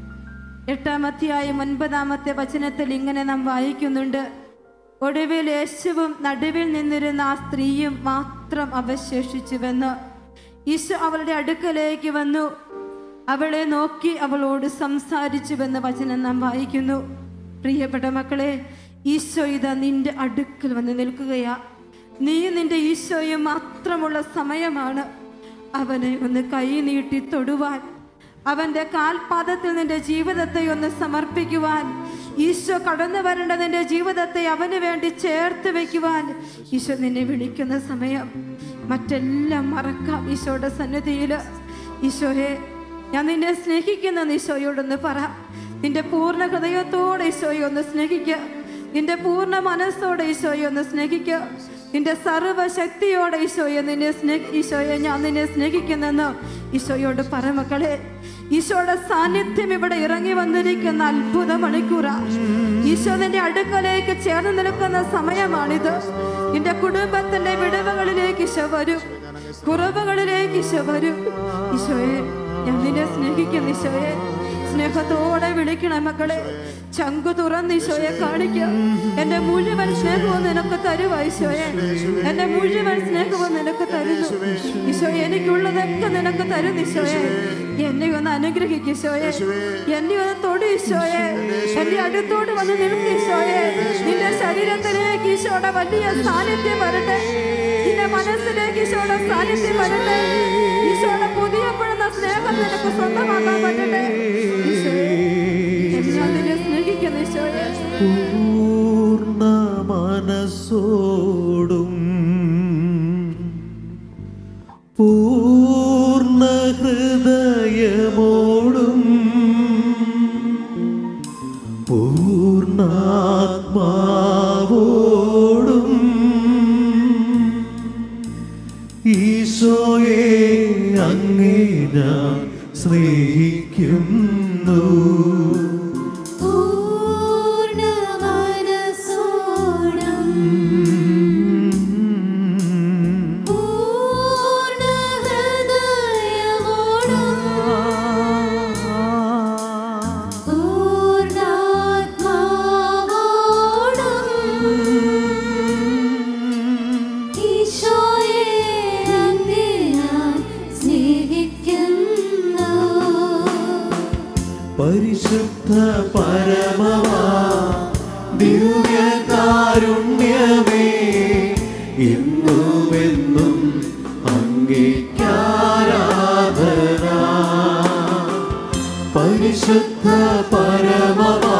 എട്ടാം അധ്യായം ഒൻപതാമത്തെ വചനത്തിൽ ഇങ്ങനെ നാം വായിക്കുന്നുണ്ട് ഒടുവിൽ യേശുവും നടുവിൽ നിന്നിരുന്ന ആ സ്ത്രീയും മാത്രം അവശേഷിച്ചുവെന്ന് ഈശോ അവളുടെ അടുക്കലേക്ക് വന്നു അവളെ നോക്കി അവളോട് സംസാരിച്ചുവെന്ന് വചനം നാം വായിക്കുന്നു പ്രിയപ്പെട്ട മക്കളെ ഈശോ ഇതാ നിന്റെ അടുക്കൽ വന്ന് നിൽക്കുകയാ നീ നിന്റെ ഈശോയും മാത്രമുള്ള സമയമാണ് അവനെ ഒന്ന് കൈ നീട്ടി തൊടുവാൻ അവന്റെ കാൽപാദത്തിൽ നിന്റെ ജീവിതത്തെ ഒന്ന് സമർപ്പിക്കുവാൻ ഈശോ കടന്നു വരേണ്ട നിന്റെ ജീവിതത്തെ അവന് വേണ്ടി ചേർത്ത് വെക്കുവാൻ ഈശോ നിന്നെ വിളിക്കുന്ന സമയം മറ്റെല്ലാം മറക്കാം ഈശോയുടെ സന്നിധിയിൽ ഈശോയെ ഞാൻ നിന്നെ സ്നേഹിക്കുന്ന ഈശോയോടൊന്ന് പറ നിന്റെ പൂർണ്ണ ഹൃദയത്തോടെ ഈശോയെ ഒന്ന് സ്നേഹിക്കുക നിന്റെ പൂർണ്ണ മനസ്സോടെ ഈശോയെ ഒന്ന് സ്നേഹിക്കുക നിന്റെ സർവശക്തിയോടെ ഈശോയെ നിന്നെ സ്നേഹ ഈശോയെ ഞാൻ നിന്നെ സ്നേഹിക്കുന്നെന്ന് ഈശോയോട് പറ മക്കളെ ഈശോയുടെ സാന്നിധ്യം ഇവിടെ ഇറങ്ങി വന്നിരിക്കുന്ന അത്ഭുത മണിക്കൂറാ ഈശോ നിന്റെ അടുക്കലേക്ക് ചേർന്ന് നിൽക്കുന്ന സമയമാണിത് നിന്റെ കുടുംബത്തിന്റെ വിടവുകളിലേക്ക് ഈശോ വരും കുറവുകളിലേക്ക് ഈശോ വരും ഈശോയെ ഞാൻ നിന്നെ സ്നേഹിക്കുന്നു ഈശോയെ സ്നേഹത്തോടെ വിളിക്കണം മക്കളെ ചങ്കു തുറന്ന് ഈശോയെ കാണിക്കുക എന്റെ മുഴുവൻ സ്നേഹവും നിനക്ക് തരുക ഈശോയെ എന്റെ മുഴുവൻ സ്നേഹവും നിനക്ക് തരുന്നു ഈശോ എനിക്കുള്ളതൊക്കെ നിനക്ക് തരുന്നു ഈശോയെ എന്നെ ഒന്ന് അനുഗ്രഹിക്കും ഈശോയെ എന്നെ ഒന്ന് തൊടു ഈശോയെ എന്റെ അടുത്തോട് വന്ന് നിൽക്കും ഈശോയെ നിന്റെ ശരീരത്തിലേക്ക് ഈശോയുടെ വലിയ സാന്നിധ്യം വരട്ടെ നിന്റെ മനസ്സിലേക്ക് ഈശോയുടെ സാന്നിധ്യം വരട്ടെ ഈശോയുടെ പുതിയപ്പെടുന്ന സ്നേഹം നിനക്ക് സ്വന്തമാക്കാൻ പറ്റട്ടെ ഈശോയെ ഞാൻ നിന്നെ സ്നേഹിക്കുന്നു ഈശോയെ പൂർണ്ണ മനസ്സോടും പൂർണ്ണ ഹൃദയമോടും പൂർണ്ണാത്മാവോടും ഈശോയെ അങ്ങേ ഞാൻ സ്നേഹിക്കുന്നു പരിശുദ്ധ പരമമാ ദിവ്യകാരുണ്യമേ എന്നുമെന്നും അംഗീകാരാധന പരിശുദ്ധ പരമമാ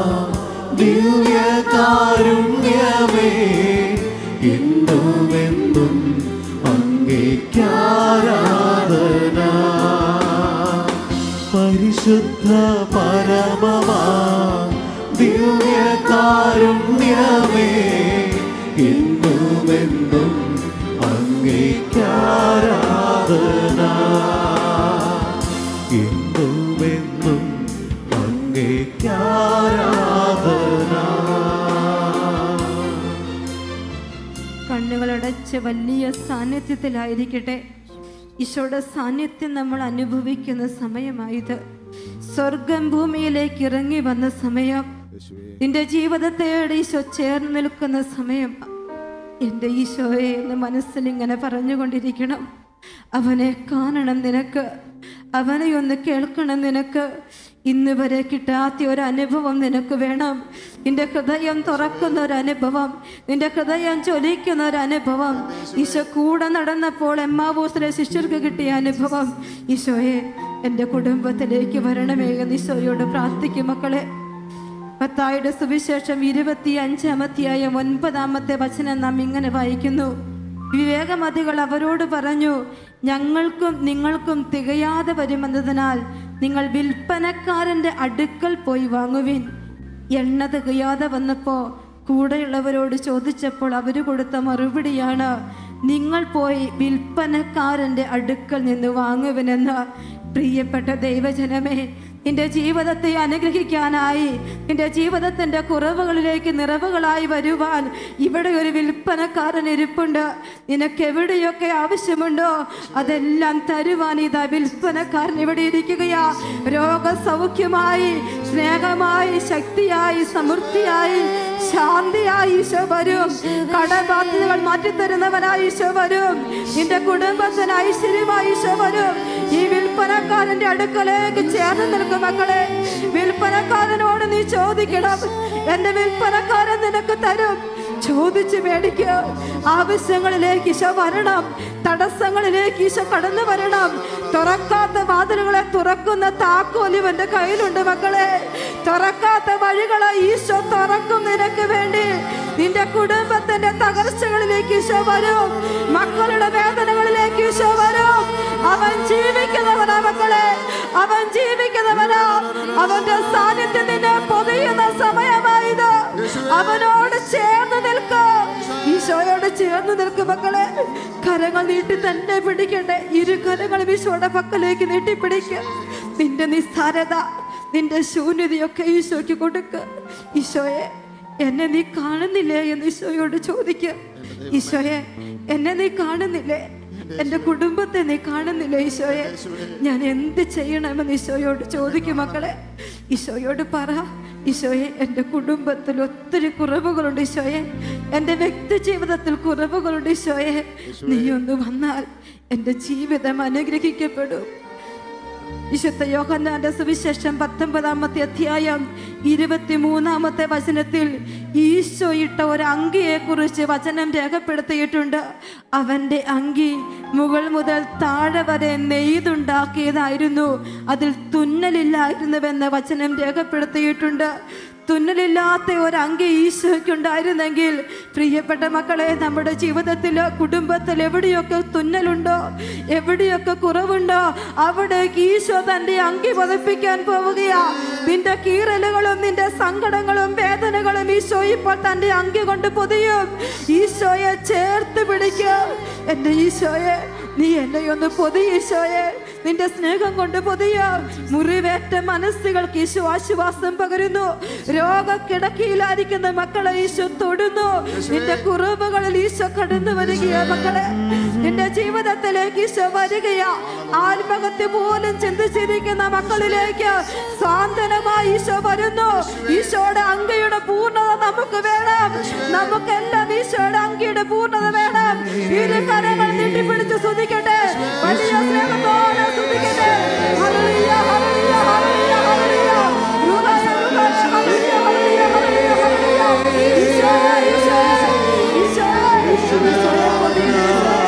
ദിവ്യകാരുണ്യമേ എന്നുമെന്നും അംഗീകാരാധന പരിശുദ്ധ പരമമാ ദിവ്യകാരുണ്യമേ എന്നുമെന്നും അംഗീകാരാധന എന്നുമെന്നും അംഗീകാരാധന കണ്ണുകളടച്ച് വലിയ സാന്നിധ്യത്തിലായിരിക്കട്ടെ ഈശോയുടെ സാന്നിധ്യം നമ്മൾ അനുഭവിക്കുന്ന സമയമായത് സ്വർഗം ഭൂമിയിലേക്ക് ഇറങ്ങി വന്ന സമയം നിന്റെ ജീവിതത്തോടെ ഈശോ ചേർന്ന് നിൽക്കുന്ന സമയം എൻ്റെ ഈശോയെ എന്ന് മനസ്സിൽ ഇങ്ങനെ പറഞ്ഞുകൊണ്ടിരിക്കണം അവനെ കാണണം നിനക്ക് അവനെ ഒന്ന് കേൾക്കണം നിനക്ക് ഇന്ന് വരെ കിട്ടാത്ത ഒരു അനുഭവം നിനക്ക് വേണം നിന്റെ ഹൃദയം തുറക്കുന്ന ഒരു അനുഭവം നിന്റെ ഹൃദയം ചൊലിക്കുന്ന ഒരു അനുഭവം ഈശോ കൂടെ നടന്നപ്പോൾ എമ്മാവൂസിലെ ശിഷ്യർക്ക് കിട്ടിയ അനുഭവം ഈശോയെ എൻ്റെ കുടുംബത്തിലേക്ക് വരണമേ എന്ന് ഈശോയോട് പ്രാർത്ഥിക്കും മക്കളെ മത്തായിയുടെ സുവിശേഷം ഇരുപത്തി അഞ്ചാമത്തെയായ ഒൻപതാമത്തെ വചനം നാം ഇങ്ങനെ വായിക്കുന്നു വിവേകമതികൾ അവരോട് പറഞ്ഞു ഞങ്ങൾക്കും നിങ്ങൾക്കും തികയാതെ വരുമെന്നതിനാൽ നിങ്ങൾ വിൽപ്പനക്കാരന്റെ അടുക്കൽ പോയി വാങ്ങുവിൻ എണ്ണ തികയാതെ വന്നപ്പോൾ കൂടെയുള്ളവരോട് ചോദിച്ചപ്പോൾ അവർ കൊടുത്ത മറുപടിയാണ് നിങ്ങൾ പോയി വിൽപ്പനക്കാരന്റെ അടുക്കൽ നിന്ന് വാങ്ങുവിനെന്ന് പ്രിയപ്പെട്ട ദൈവജനമേ നിന്റെ ജീവിതത്തെ അനുഗ്രഹിക്കാനായി നിന്റെ ജീവിതത്തിന്റെ കുറവുകളിലേക്ക് നിറവുകളായി വരുവാൻ ഇവിടെ ഒരു വിൽപ്പനക്കാരൻ ഇരിപ്പുണ്ട് നിനക്ക് എവിടെയൊക്കെ ആവശ്യമുണ്ടോ അതെല്ലാം തരുവാൻ ഇതാ വിൽപ്പനക്കാരൻ ഇവിടെ ഇരിക്കുകയാ രോഗസൗഖ്യമായി സ്നേഹമായി ശക്തിയായി സമൃദ്ധിയായി ശാന്തിയായി ഈശോ വരും കടബാധ്യതകൾ മാറ്റിത്തരുന്നവനായി ഈശോ വരും നിന്റെ കുടുംബത്തിന് ഐശ്വര്യമായി ഈശോ വരും ഈ വിൽപ്പനക്കാരന്റെ അടുക്കലേക്ക് ചേർന്ന് നിൽക്കും മക്കളെ വിൽപ്പനക്കാരനോട് നീ ചോദിക്കണം എന്റെ വിൽപ്പനക്കാരൻ നിനക്ക് തരും ചോദിച്ച് മേടിക്കുക ആവശ്യങ്ങളിലേക്ക് ഈശോ വരണം തടസ്സങ്ങളിലേക്ക് ഈശോ കടന്നു വരണം തുറക്കാത്ത വാതിലുകളെ തുറക്കുന്ന താക്കോൽ ഇവന്റെ കയ്യിലുണ്ട് മക്കളെ തുറക്കാത്ത വഴികളെ ഈശോ തുറക്കും നിനക്ക് വേണ്ടി നിന്റെ കുടുംബത്തിന്റെ തകർച്ചകളിലേക്ക് ഈശോ വരും മക്കളുടെ വേദനകളിലേക്ക് ഈശോ വരും അവൻ ജീവിക്കുന്നവനാ മക്കളെ അവൻ ജീവിക്കുന്നവനാ അവന്റെ സാന്നിധ്യം നിന്നെ പൊതിയുന്ന സമയമായത് അവനോട് ചേർന്ന് നിൽക്കും ഈശോയോട് ചേർന്ന് നിൽക്കും മക്കളെ കരങ്ങൾ നീട്ടി തന്നെ പിടിക്കട്ടെ ഇരു കരങ്ങളും ഈശോയുടെ പക്കലേക്ക് നീട്ടി പിടിക്കുക നിന്റെ നിസ്സാരത നിന്റെ ശൂന്യതയൊക്കെ ഈശോയ്ക്ക് കൊടുക്ക ഈശോയെ എന്നെ നീ കാണുന്നില്ലേ എന്ന് ഈശോയോട് ചോദിക്കുക ഈശോയെ എന്നെ നീ കാണുന്നില്ലേ എന്റെ കുടുംബത്തെ നീ കാണുന്നില്ലേ ഈശോയെ ഞാൻ എന്ത് ചെയ്യണമെന്ന് ഈശോയോട് ചോദിക്കും മക്കളെ ഈശോയോട് പറ ഈശോയെ എൻ്റെ കുടുംബത്തിൽ ഒത്തിരി കുറവുകളുണ്ട് ഈശോയെ എൻ്റെ വ്യക്തി ജീവിതത്തിൽ കുറവുകളുണ്ട് ഈശോയെ നീ ഒന്ന് വന്നാൽ എൻ്റെ ജീവിതം അനുഗ്രഹിക്കപ്പെടും വിശുദ്ധ യോഹന്നാന്റെ സുവിശേഷം പത്തൊമ്പതാമത്തെ അധ്യായം ഇരുപത്തിമൂന്നാമത്തെ വചനത്തിൽ ഈശോ ഇട്ട ഒരു അങ്കിയെ കുറിച്ച് വചനം രേഖപ്പെടുത്തിയിട്ടുണ്ട് അവന്റെ അങ്കി മുകൾ മുതൽ താഴെ വരെ നെയ്തുണ്ടാക്കിയതായിരുന്നു അതിൽ തുന്നലില്ലായിരുന്നുവെന്ന് വചനം രേഖപ്പെടുത്തിയിട്ടുണ്ട് തുന്നലില്ലാത്ത ഒരു അങ്കി ഈശോയ്ക്കുണ്ടായിരുന്നെങ്കിൽ പ്രിയപ്പെട്ട മക്കളെ നമ്മുടെ ജീവിതത്തിൽ കുടുംബത്തിൽ എവിടെയൊക്കെ തുന്നലുണ്ടോ എവിടെയൊക്കെ കുറവുണ്ടോ അവിടേക്ക് ഈശോ തന്റെ അങ്കി പതിപ്പിക്കാൻ പോവുകയാ നിന്റെ കീറലുകളും നിന്റെ സങ്കടങ്ങളും വേദനകളും ഈശോ ഇപ്പോൾ തന്റെ അങ്കി കൊണ്ട് പൊതിയും ഈശോയെ ചേർത്ത് പിടിക്കും എൻ്റെ ഈശോയെ നീ എന്നെ ഒന്ന് പൊതി ഈശോയെ നിന്റെ സ്നേഹം കൊണ്ട് പൊതിയ മുറിവേറ്റ മനസ്സുകൾക്ക് ഈശോ ആശ്വാസം പകരുന്നു രോഗക്കിടക്കയിലായിരിക്കുന്ന മക്കളെ ഈശോ തൊടുന്നു നിന്റെ കുറവുകളിൽ ഈശോ കടന്നു വരികയാ മക്കളെ നിന്റെ ജീവിതത്തിലേക്ക് ഈശോ വരികയാ ആത്മഹത്യ പോലും ചിന്തിച്ചിരിക്കുന്ന മക്കളിലേക്ക് സാന്ത്വനമായി ഈശോ വരുന്നു ഈശോയുടെ അങ്കയുടെ പൂർണ്ണത നമുക്ക് വേണം നമുക്കെല്ലാം ഈശോയുടെ അങ്കിയുടെ പൂർണ്ണത വേണം ഇരു കരങ്ങൾ നീട്ടിപ്പിടിച്ച് സ്തുതിക്കട്ടെ വലിയ സ്നേഹത്തോടെ സ്തുതിക്കട്ടെ ഹല്ലേലൂയ ഹല്ലേലൂയ ഹല്ലേലൂയ ഹല്ലേലൂയ റുഹായ റുഹായ ഹല്ലേലൂയ ഹല്ലേലൂയ ഹല്ലേലൂയ ഹല്ലേലൂയ ഈശോയെ ഈശോയെ ഈശോയെ ഈശോയെ പൊതിയണേ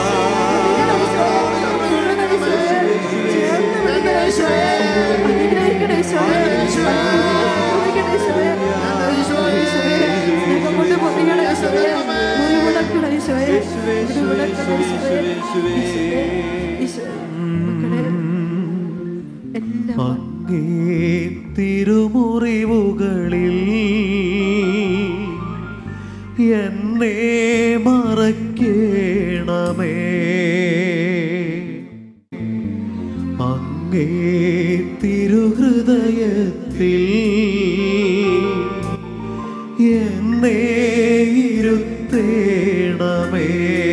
എല്ലാം അങ്ങേ തിരുമുറിവുകളിൽ എന്നെ മറക്കേണമേ അങ്ങേ തിരുഹൃദയത്തിൽ എന്നെ ഇരുത്തേണമേ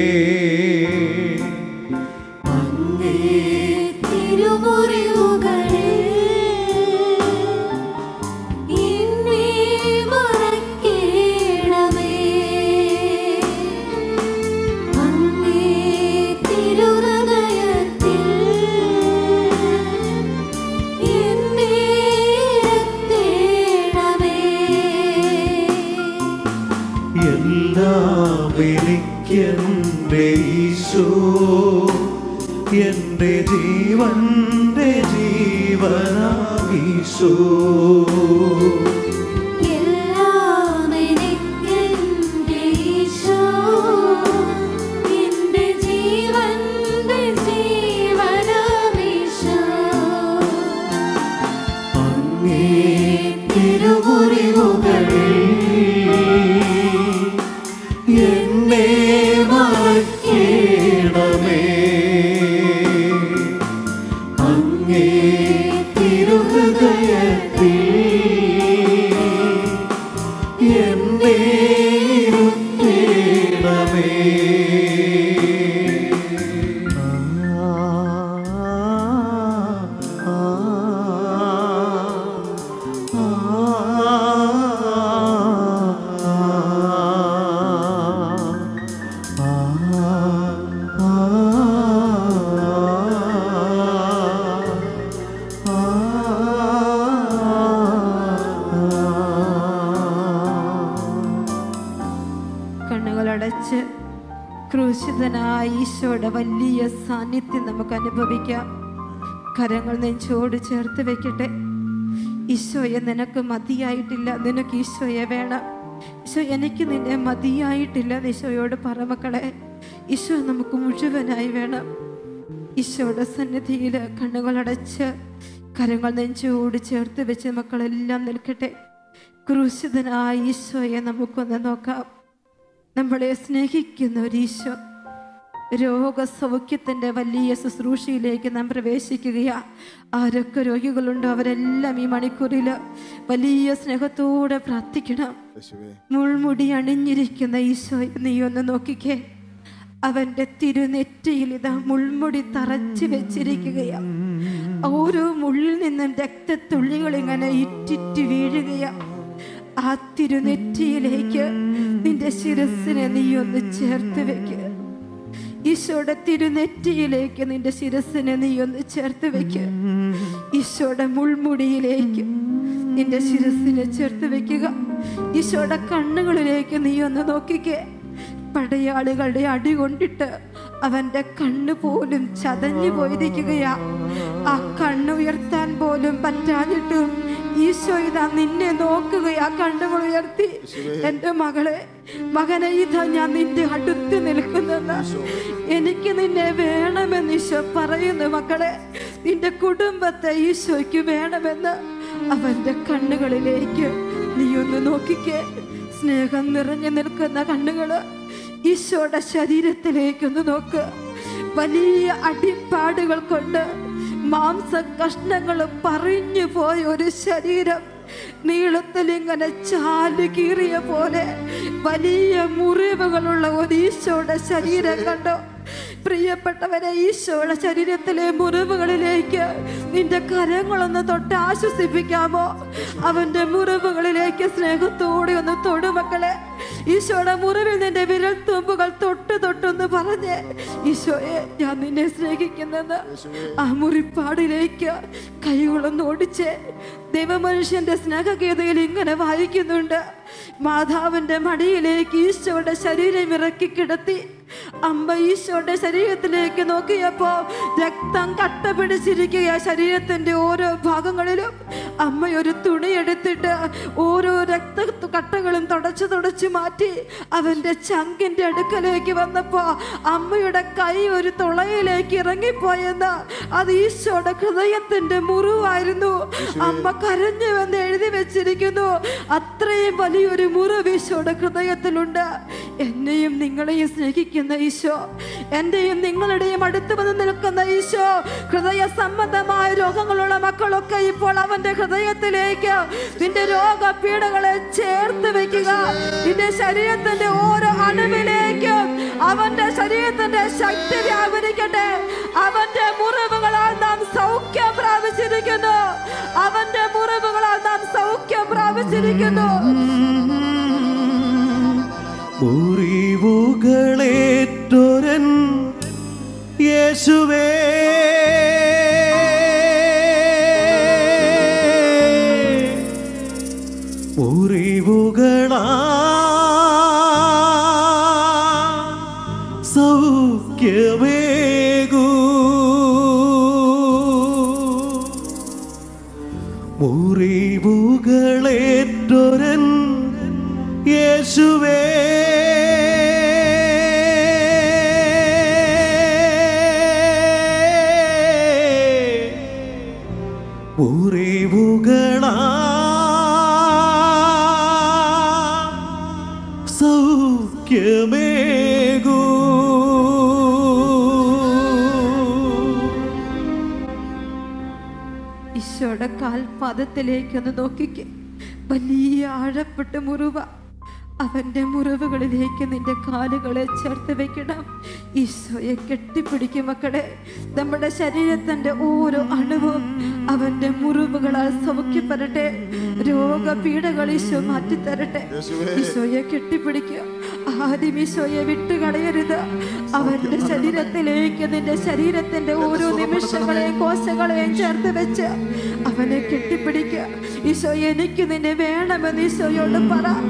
എല്ലാം എനിക്കെൻ്റെ ഈശോ എൻ്റെ ജീവന്റെ ജീവനാീശോ അങ്ങേ തിരുമുറിവുകളിൽ എന്നെ മറക്കേണമേ അങ്ങേ തിരുഹൃദയ അടച്ച് ക്രൂശിതനായ ഈശോയുടെ വലിയ സാന്നിധ്യം നമുക്ക് അനുഭവിക്കാം കരങ്ങൾ നെഞ്ചോട് ചേർത്ത് വെക്കട്ടെ ഈശോയെ നിനക്ക് മതിയായിട്ടില്ല നിനക്ക് ഈശോയെ വേണം ഈശോ എനിക്ക് നിന്നെ മതിയായിട്ടില്ല എന്ന് ഈശോയോട് പറ മക്കളെ ഈശോ നമുക്ക് മുഴുവനായി വേണം ഈശോയുടെ സന്നിധിയിൽ കണ്ണുകളടച്ച് കരങ്ങൾ നെഞ്ചോട് ചേർത്ത് വെച്ച് മക്കളെല്ലാം നിൽക്കട്ടെ ക്രൂശിതനായ ഈശോയെ നമുക്കൊന്ന് നോക്കാം നമ്മളെ സ്നേഹിക്കുന്ന ഒരു ഈശോ രോഗസൗഖ്യത്തിൻ്റെ വലിയ ശുശ്രൂഷയിലേക്ക് നാം പ്രവേശിക്കുകയാ ആരൊക്കെ രോഗികളുണ്ടോ അവരെല്ലാം ഈ മണിക്കൂറിൽ വലിയ സ്നേഹത്തോടെ പ്രാർത്ഥിക്കണം മുൾമുടി അണിഞ്ഞിരിക്കുന്ന ഈശോയെ നീ ഒന്ന് നോക്കിക്കേ അവന്റെ തിരുനെറ്റിയിൽ ഇതാ മുൾമുടി തറച്ചു വെച്ചിരിക്കുകയാ ഓരോ മുള്ളിൽ നിന്നും രക്തത്തുള്ളികൾ ഇങ്ങനെ ഇറ്റിറ്റ് വീഴുകയാ ആ തിരുനെറ്റിയിലേക്ക് നിന്റെ ശിരസിനെ നീ ഒന്ന് ചേർത്ത് വെക്കുക ഈശോയുടെ തിരുനെറ്റിയിലേക്ക് നിന്റെ ശിരസിനെ നീ ഒന്ന് ചേർത്ത് വെക്കുക ഈശോയുടെ മുൾമുടിയിലേക്ക് നിന്റെ ശിരസിനെ ചേർത്ത് വെക്കുക ഈശോയുടെ കണ്ണുകളിലേക്ക് നീ ഒന്ന് നോക്കിക്കേ പടയാളികളുടെ അടി കൊണ്ടിട്ട് അവന്റെ കണ്ണ് പോലും ചതഞ്ഞു പോയിരിക്കുകയാ ആ കണ്ണ് ഉയർത്താൻ പോലും പറ്റാഞ്ഞിട്ടും ഈശോ ഇതാ നിന്നെ നോക്കുകയാ കണ്ണുകൾ ഉയർത്തി എന്റെ മകളെ മകനെ ഇതാ ഞാൻ നിന്റെ അടുത്ത് നിൽക്കുന്നെന്ന് എനിക്ക് നിന്നെ വേണമെന്ന് ഈശോ പറയുന്നു മക്കളെ നിന്റെ കുടുംബത്തെ ഈശോയ്ക്ക് വേണമെന്ന് അവന്റെ കണ്ണുകളിലേക്ക് നീ ഒന്ന് നോക്കിക്കേ സ്നേഹം നിറഞ്ഞു നിൽക്കുന്ന കണ്ണുകള് ഈശോയുടെ ശരീരത്തിലേക്കൊന്ന് നോക്ക് വലിയ അടിപ്പാടുകൾ കൊണ്ട് മാംസ കഷ്ണങ്ങൾ പറഞ്ഞു പോയ ഒരു ശരീരം നീളത്തിൽ ഇങ്ങനെ ചാല് കീറിയ പോലെ വലിയ മുറിവുകളുള്ള ഒരു ഈശോയുടെ ശരീരം കണ്ടോ പ്രിയപ്പെട്ടവരെ ഈശോയുടെ ശരീരത്തിലെ മുറിവുകളിലേക്ക് നിന്റെ കരങ്ങളൊന്ന് തൊട്ട് ആശ്വസിപ്പിക്കാമോ അവന്റെ മുറിവുകളിലേക്ക് സ്നേഹത്തോടെ ഒന്ന് തൊടുമക്കളെ ഈശോയുടെ മുറിവിൽ നിന്റെ വിരൽ തുമ്പുകൾ തൊട്ട് തൊട്ടൊന്ന് പറഞ്ഞ് ഈശോയെ ഞാൻ നിന്നെ സ്നേഹിക്കുന്നെന്ന് ആ മുറിപ്പാടിലേക്ക് കൈകളൊന്ന് ഓടിച്ച് ദൈവമനുഷ്യന്റെ സ്നേഹഗീതയിൽ ഇങ്ങനെ വായിക്കുന്നുണ്ട് മാതാവിന്റെ മടിയിലേക്ക് ഈശോയുടെ ശരീരം ഇറക്കി കിടത്തി അമ്മ ഈശോയുടെ ശരീരത്തിലേക്ക് നോക്കിയപ്പോ രക്തം കട്ട പിടിച്ചിരിക്കുക ശരീരത്തിന്റെ ഓരോ ഭാഗങ്ങളിലും അമ്മ ഒരു തുണി എടുത്തിട്ട് ഓരോ രക്ത കട്ടകളും തുടച്ചു തുടച്ചു മാറ്റി അവന്റെ ചങ്കിന്റെ അടുക്കലേക്ക് വന്നപ്പോ അമ്മയുടെ കൈ ഒരു തുളയിലേക്ക് ഇറങ്ങിപ്പോയെന്ന് അത് ഈശോയുടെ ഹൃദയത്തിന്റെ മുറിവായിരുന്നു അമ്മ കരഞ്ഞുവെന്ന് എഴുതി വെച്ചിരിക്കുന്നു അത്രയും വലിയൊരു മുറിവ് ഈശോയുടെ ഹൃദയത്തിലുണ്ട് എന്നെയും നിങ്ങളെയും സ്നേഹിക്കുന്ന ഈശോ എന്റെയും നിങ്ങളുടെയും അടുത്ത് വന്ന് നിൽക്കുന്ന ഈശോ ഹൃദയ സംബന്ധമായ രോഗങ്ങളുള്ള മക്കളൊക്കെ ഇപ്പോൾ അവന്റെ ഹൃദയത്തിലേക്ക് നിന്റെ രോഗപീഠകളെ ചേർത്ത് വെക്കുക നിന്റെ ശരീരത്തിന്റെ ഓരോ അണുവിലേക്ക് അവന്റെ ശരീരത്തിന്റെ ശക്തി വ്യാപരിക്കട്ടെ അവന്റെ മുറിവുകളാൽ നാം സൗഖ്യം പ്രാപിച്ചിരിക്കുന്നു അവന്റെ മുറിവുകളാൽ നാം സൗഖ്യം പ്രാപിച്ചിരിക്കുന്നു മുറിവുകളേറ്റൊരൻ യേശുവേ മുറിവുകളാ സൗഖ്യമേകൂ മുറിവുകളേറ്റൊരൻ യേശുവേ മുറിവുകളാ സൗഖ്യമേകൂ ഈശോയുടെ കാൽപാദത്തിലേക്ക് ഒന്ന് നോക്കിക്കേ വലിയ ആഴപ്പെട്ട മുറിവ അവന്റെ മുറിവുകളിലേക്ക് നിന്റെ കാലുകളെ ചേർത്ത് വെക്കണം ഈശോയെ കെട്ടിപ്പിടിക്കും മക്കളെ നമ്മുടെ ശരീരത്തിന്റെ ഓരോ അണുവും അവന്റെ മുറിവുകളാൽ സൗഖ്യപ്പെടട്ടെ രോഗപീഠകൾ ഈശോ മാറ്റിത്തരട്ടെ ഈശോയെ കെട്ടിപ്പിടിക്കുക ആദ്യം ഈശോയെ വിട്ടുകളയരുത് അവന്റെ ശരീരത്തിലേക്ക് നിന്റെ ശരീരത്തിന്റെ ഓരോ നിമിഷങ്ങളെയും കോശങ്ങളെയും ചേർത്ത് വെച്ച് അവനെ കെട്ടിപ്പിടിക്കുക ഈശോ എനിക്ക് നിന്നെ വേണമെന്ന് ഈശോയോട് പറ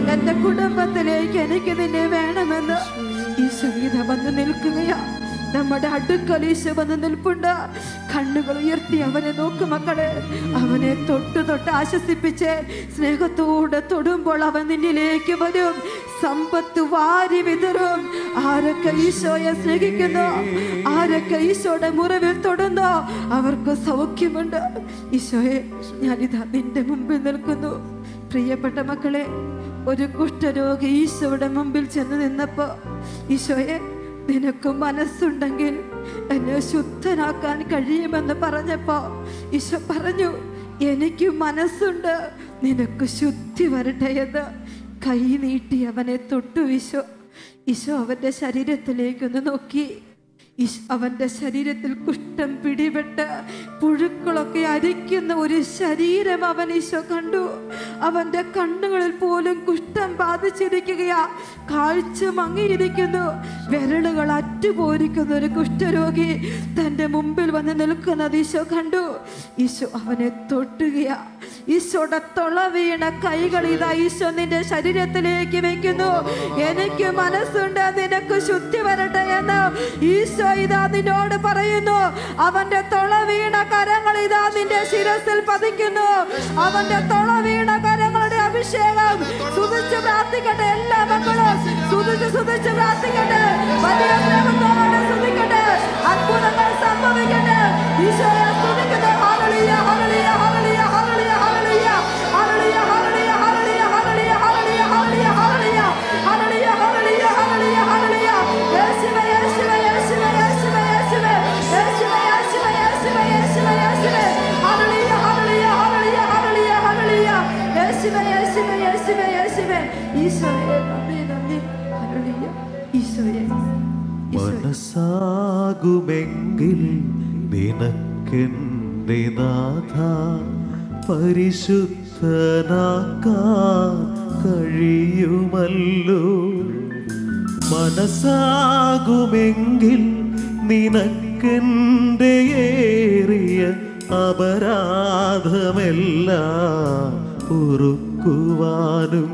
എന്റെ കുടുംബത്തിലേക്ക് എനിക്ക് നിന്നെ വേണമെന്ന് ഈശോ ഇത വന്ന് നിൽക്കുകയാ നമ്മുടെ അടുക്കൽ ഈശോ വന്ന് നിൽപ്പുണ്ട് കണ്ണുകൾ ഉയർത്തി അവനെ നോക്ക് മക്കളെ അവനെ തൊട്ട് തൊട്ട് ആശ്വസിപ്പിച്ച് സ്നേഹത്തോടെ തൊടുമ്പോൾ അവൻ നിന്നിലേക്ക് വരും സമ്പത്ത് വാരി വിതറും ആരൊക്കെ ഈശോയെ സ്നേഹിക്കുന്നു ആരൊക്കെ ഈശോയുടെ മുറിവിൽ തൊടുന്നോ അവർക്ക് സൗഖ്യമുണ്ട് ഈശോയെ ഞാനിതാ നിന്റെ മുമ്പിൽ നിൽക്കുന്നു പ്രിയപ്പെട്ട മക്കളെ ഒരു കുഷ്ഠരോഗി ഈശോയുടെ മുമ്പിൽ ചെന്ന് നിന്നപ്പോ ഈശോയെ നിനക്ക് മനസ്സുണ്ടെങ്കിൽ എന്നെ ശുദ്ധനാക്കാൻ കഴിയുമെന്ന് പറഞ്ഞപ്പോ ഈശോ പറഞ്ഞു എനിക്ക് മനസ്സുണ്ട് നിനക്ക് ശുദ്ധി വരട്ടെ എന്ന് കൈ നീട്ടി അവനെ തൊട്ടു ഈശോ ഈശോ അവന്റെ ശരീരത്തിലേക്കൊന്ന് നോക്കി ഈശ് അവന്റെ ശരീരത്തിൽ കുഷ്ഠം പിടിപെട്ട് പുഴുക്കളൊക്കെ അരിക്കുന്ന ഒരു ശരീരം അവൻ ഈശോ കണ്ടു അവന്റെ കണ്ണുകളിൽ പോലും കുഷ്ഠം ബാധിച്ചിരിക്കുകയാ കാഴ്ച മങ്ങിയിരിക്കുന്നു വിരലുകൾ അറ്റുപോരിക്കുന്ന ഒരു കുഷ്ഠരോഗി തന്റെ മുമ്പിൽ വന്ന് നിൽക്കുന്നത് ഈശോ കണ്ടു ഈശോ അവനെ തൊട്ടുകയാ ഈശോയുടെ തൊള വീണ കൈകൾ ഇതാ ഈശോ നിന്റെ ശരീരത്തിലേക്ക് വെക്കുന്നു എനിക്ക് മനസ്സുണ്ട് നിനക്ക് ശുദ്ധി വരട്ടെ എന്ന് ഈശോ ഇതാ നിന്നോട് പറയുന്നു അവന്റെ തൊള വീണ കരങ്ങൾ ഇതാ നിന്റെ ശിരസിൽ പതിക്കുന്നു അവന്റെ തൊള വീണ കരങ്ങളുടെ അഭിഷേകം സുതിച്ച് പ്രാർത്ഥിക്കട്ടെ എല്ലാ മക്കളും സുതിച്ച് സുതിച്ച് പ്രാർത്ഥിക്കട്ടെ വലിയ സ്നേഹത്തോടെ സ്തുതിക്കട്ടെ അത്ഭുതങ്ങൾ സംഭവിക്കട്ടെ ഈശോയെ സ്തുതിക്കട്ടെ hallelujah hallelujah hallelujah hallelujah hallelujah hallelujah hallelujah hallelujah hallelujah hallelujah hallelujah hallelujah hallelujah hallelujah hallelujah യേശുവേ യേശുവേ യേശുവേ യേശുവേ യേശുവേ യേശുവേ യേശുവേ യേശുവേ യേശുവേ യേശുവേ hallelujah hallelujah hallelujah hallelujah hallelujah യേശുവേ യേശുവേ യേശുവേ യേശുവേ ഈശോയെ നന്ദി നന്ദി ഹല്ലേലൂയ ഈശോയെ ഈശോയെ മനസ്സാകുമെങ്കിൽ നിനക്കെന്റെ നാഥ പരിശുദ്ധനാക്കാൻ കഴിയുമല്ലോ മനസ്സാകുമെങ്കിൽ നിനക്കെന്റെ ഏറിയ അപരാധമെല്ലാം പൊറുക്കുവാനും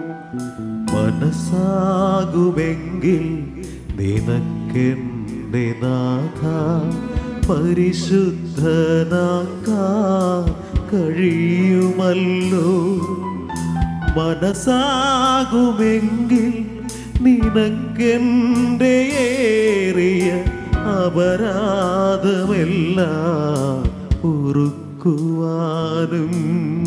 മനസ്സാകുമെങ്കിൽ നിനക്കെന്റെ നാഥ പരിശുദ്ധനാക്കാൻ കഴിയുമല്ലോ മനസ്സാകുമെങ്കിൽ നിനക്കെന്റെ ഏറിയ അപരാധമെല്ലാം പൊറുക്കുവാനും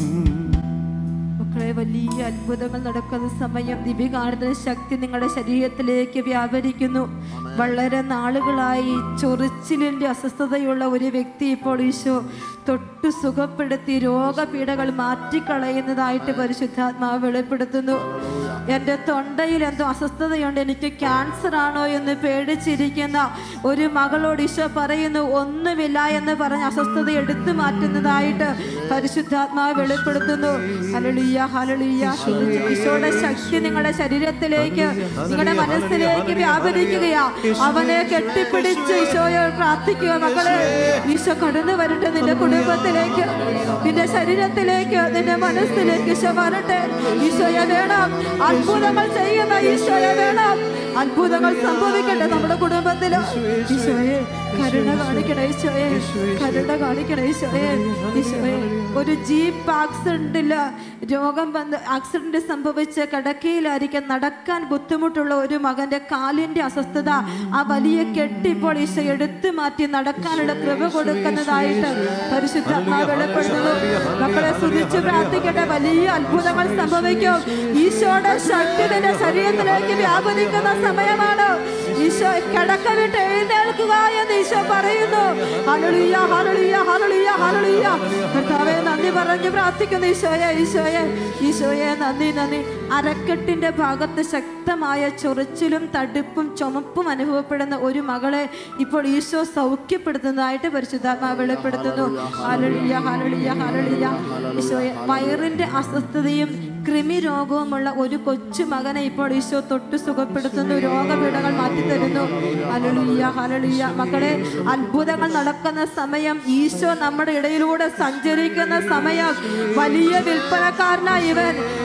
മക്കളെ വലിയ അത്ഭുതങ്ങൾ നടക്കുന്ന സമയം ദിവ്യകാരണ ശക്തി നിങ്ങളുടെ ശരീരത്തിലേക്ക് വ്യാപരിക്കുന്നു വളരെ നാളുകളായി ചൊറിച്ചിലിന്റെ അസ്വസ്ഥതയുള്ള ഒരു വ്യക്തി ഇപ്പോൾ ഈശോ തൊട്ടു സുഖപ്പെടുത്തി രോഗപീഠകൾ മാറ്റിക്കളയുന്നതായിട്ട് പരിശുദ്ധാത്മാവ് വെളിപ്പെടുത്തുന്നു എൻ്റെ തൊണ്ടയിൽ എന്തോ അസ്വസ്ഥതയുണ്ട് എനിക്ക് ക്യാൻസർ ആണോ എന്ന് പേടിച്ചിരിക്കുന്ന ഒരു മകളോട് ഈശോ പറയുന്നു ഒന്നുമില്ല എന്ന് പറഞ്ഞ് അസ്വസ്ഥത എടുത്തു മാറ്റുന്നതായിട്ട് പരിശുദ്ധാത്മാവ് വെളിപ്പെടുത്തുന്നു ഹലളിയ ഹലളിയ ഈശോയുടെ ശക്തി നിങ്ങളുടെ ശരീരത്തിലേക്ക് നിങ്ങളുടെ മനസ്സിലേക്ക് വ്യാപരിക്കുകയാ അവനെ കെട്ടിപ്പിടിച്ച് ഈശോയെ പ്രാർത്ഥിക്കുക മക്കളെ ഈശോ കടന്നു വരട്ടെ നിന്റെ കുടുംബത്തിലേക്ക് നിന്റെ ശരീരത്തിലേക്ക് നിന്റെ മനസ്സിലേക്ക് ഈശോ വരട്ടെ ഈശോയെ വേണം അത്ഭുതങ്ങൾ ചെയ്യുന്ന ഈശോയെ വേണം അത്ഭുതങ്ങൾ സംഭവിക്കട്ടെ നമ്മുടെ കുടുംബത്തില് ഈശോയെ കരുണ കാണിക്കണേ ഈശോയെ കരുണ കാണിക്കണേ ഈശോയെ ഈശോയെ ഒരു ജീപ്പ് ആക്സിഡന്റില് രോഗം വന്ന് ആക്സിഡന്റ് സംഭവിച്ച് കിടക്കയിലായിരിക്കും നടക്കാൻ ബുദ്ധിമുട്ടുള്ള ഒരു മകന്റെ കാലിന്റെ അസ്വസ്ഥത ആ വലിയ കെട്ടിപ്പോൾ ഈശോ എടുത്തു മാറ്റി നടക്കാനുള്ള കൃപ കൊടുക്കുന്നതായിട്ട് പരിശുദ്ധാത്മാവ് വെളിപ്പെടുത്തുന്നു മക്കളെ സ്തുതിച്ച് പ്രാർത്ഥിക്കട്ടെ വലിയ അത്ഭുതങ്ങൾ സംഭവിക്കും ഈശോയുടെ ശക്തി നിന്റെ ശരീരത്തിലേക്ക് വ്യാപരിക്കുന്ന സമയമാണ് ഈശോ കിടക്ക വിട്ട് എഴുന്നേൽക്കുക എന്ന് ഈശോ പറയുന്നു ഹലളിയ ഹലളിയ ഹലളിയ ഹലളിയ കർത്താവെ നന്ദി പറഞ്ഞ് പ്രാർത്ഥിക്കുന്നു ഈശോയെ ഈശോയെ ഈശോയെ നന്ദി നന്ദി അരക്കെട്ടിന്റെ ഭാഗത്ത് ശക്തമായ ചൊറിച്ചിലും തടുപ്പും ചുമപ്പും അനുഭവപ്പെടുന്ന ഒരു മകളെ ഇപ്പോൾ ഈശോ സൗഖ്യപ്പെടുത്തുന്നതായിട്ട് പരിശുദ്ധാത്മാവ് വെളിപ്പെടുത്തുന്നു ഹലളിയ ഹലളിയ ഹലളിയ ഈശോയെ വയറിന്റെ അസ്വസ്ഥതയും കൃമി രോഗവുമുള്ള ഒരു കൊച്ചു മകനെ ഇപ്പോൾ ഈശോ തൊട്ട് സുഖപ്പെടുത്തുന്നു രോഗപീഠകൾ മാറ്റിത്തരുന്നു ഹലളിയ ഹലളിയ മക്കളെ അത്ഭുതങ്ങൾ നടക്കുന്ന സമയം ഈശോ നമ്മുടെ ഇടയിലൂടെ സഞ്ചരിക്കുന്ന സമയം വലിയ വിൽപ്പനക്കാരനായി ഇവൻ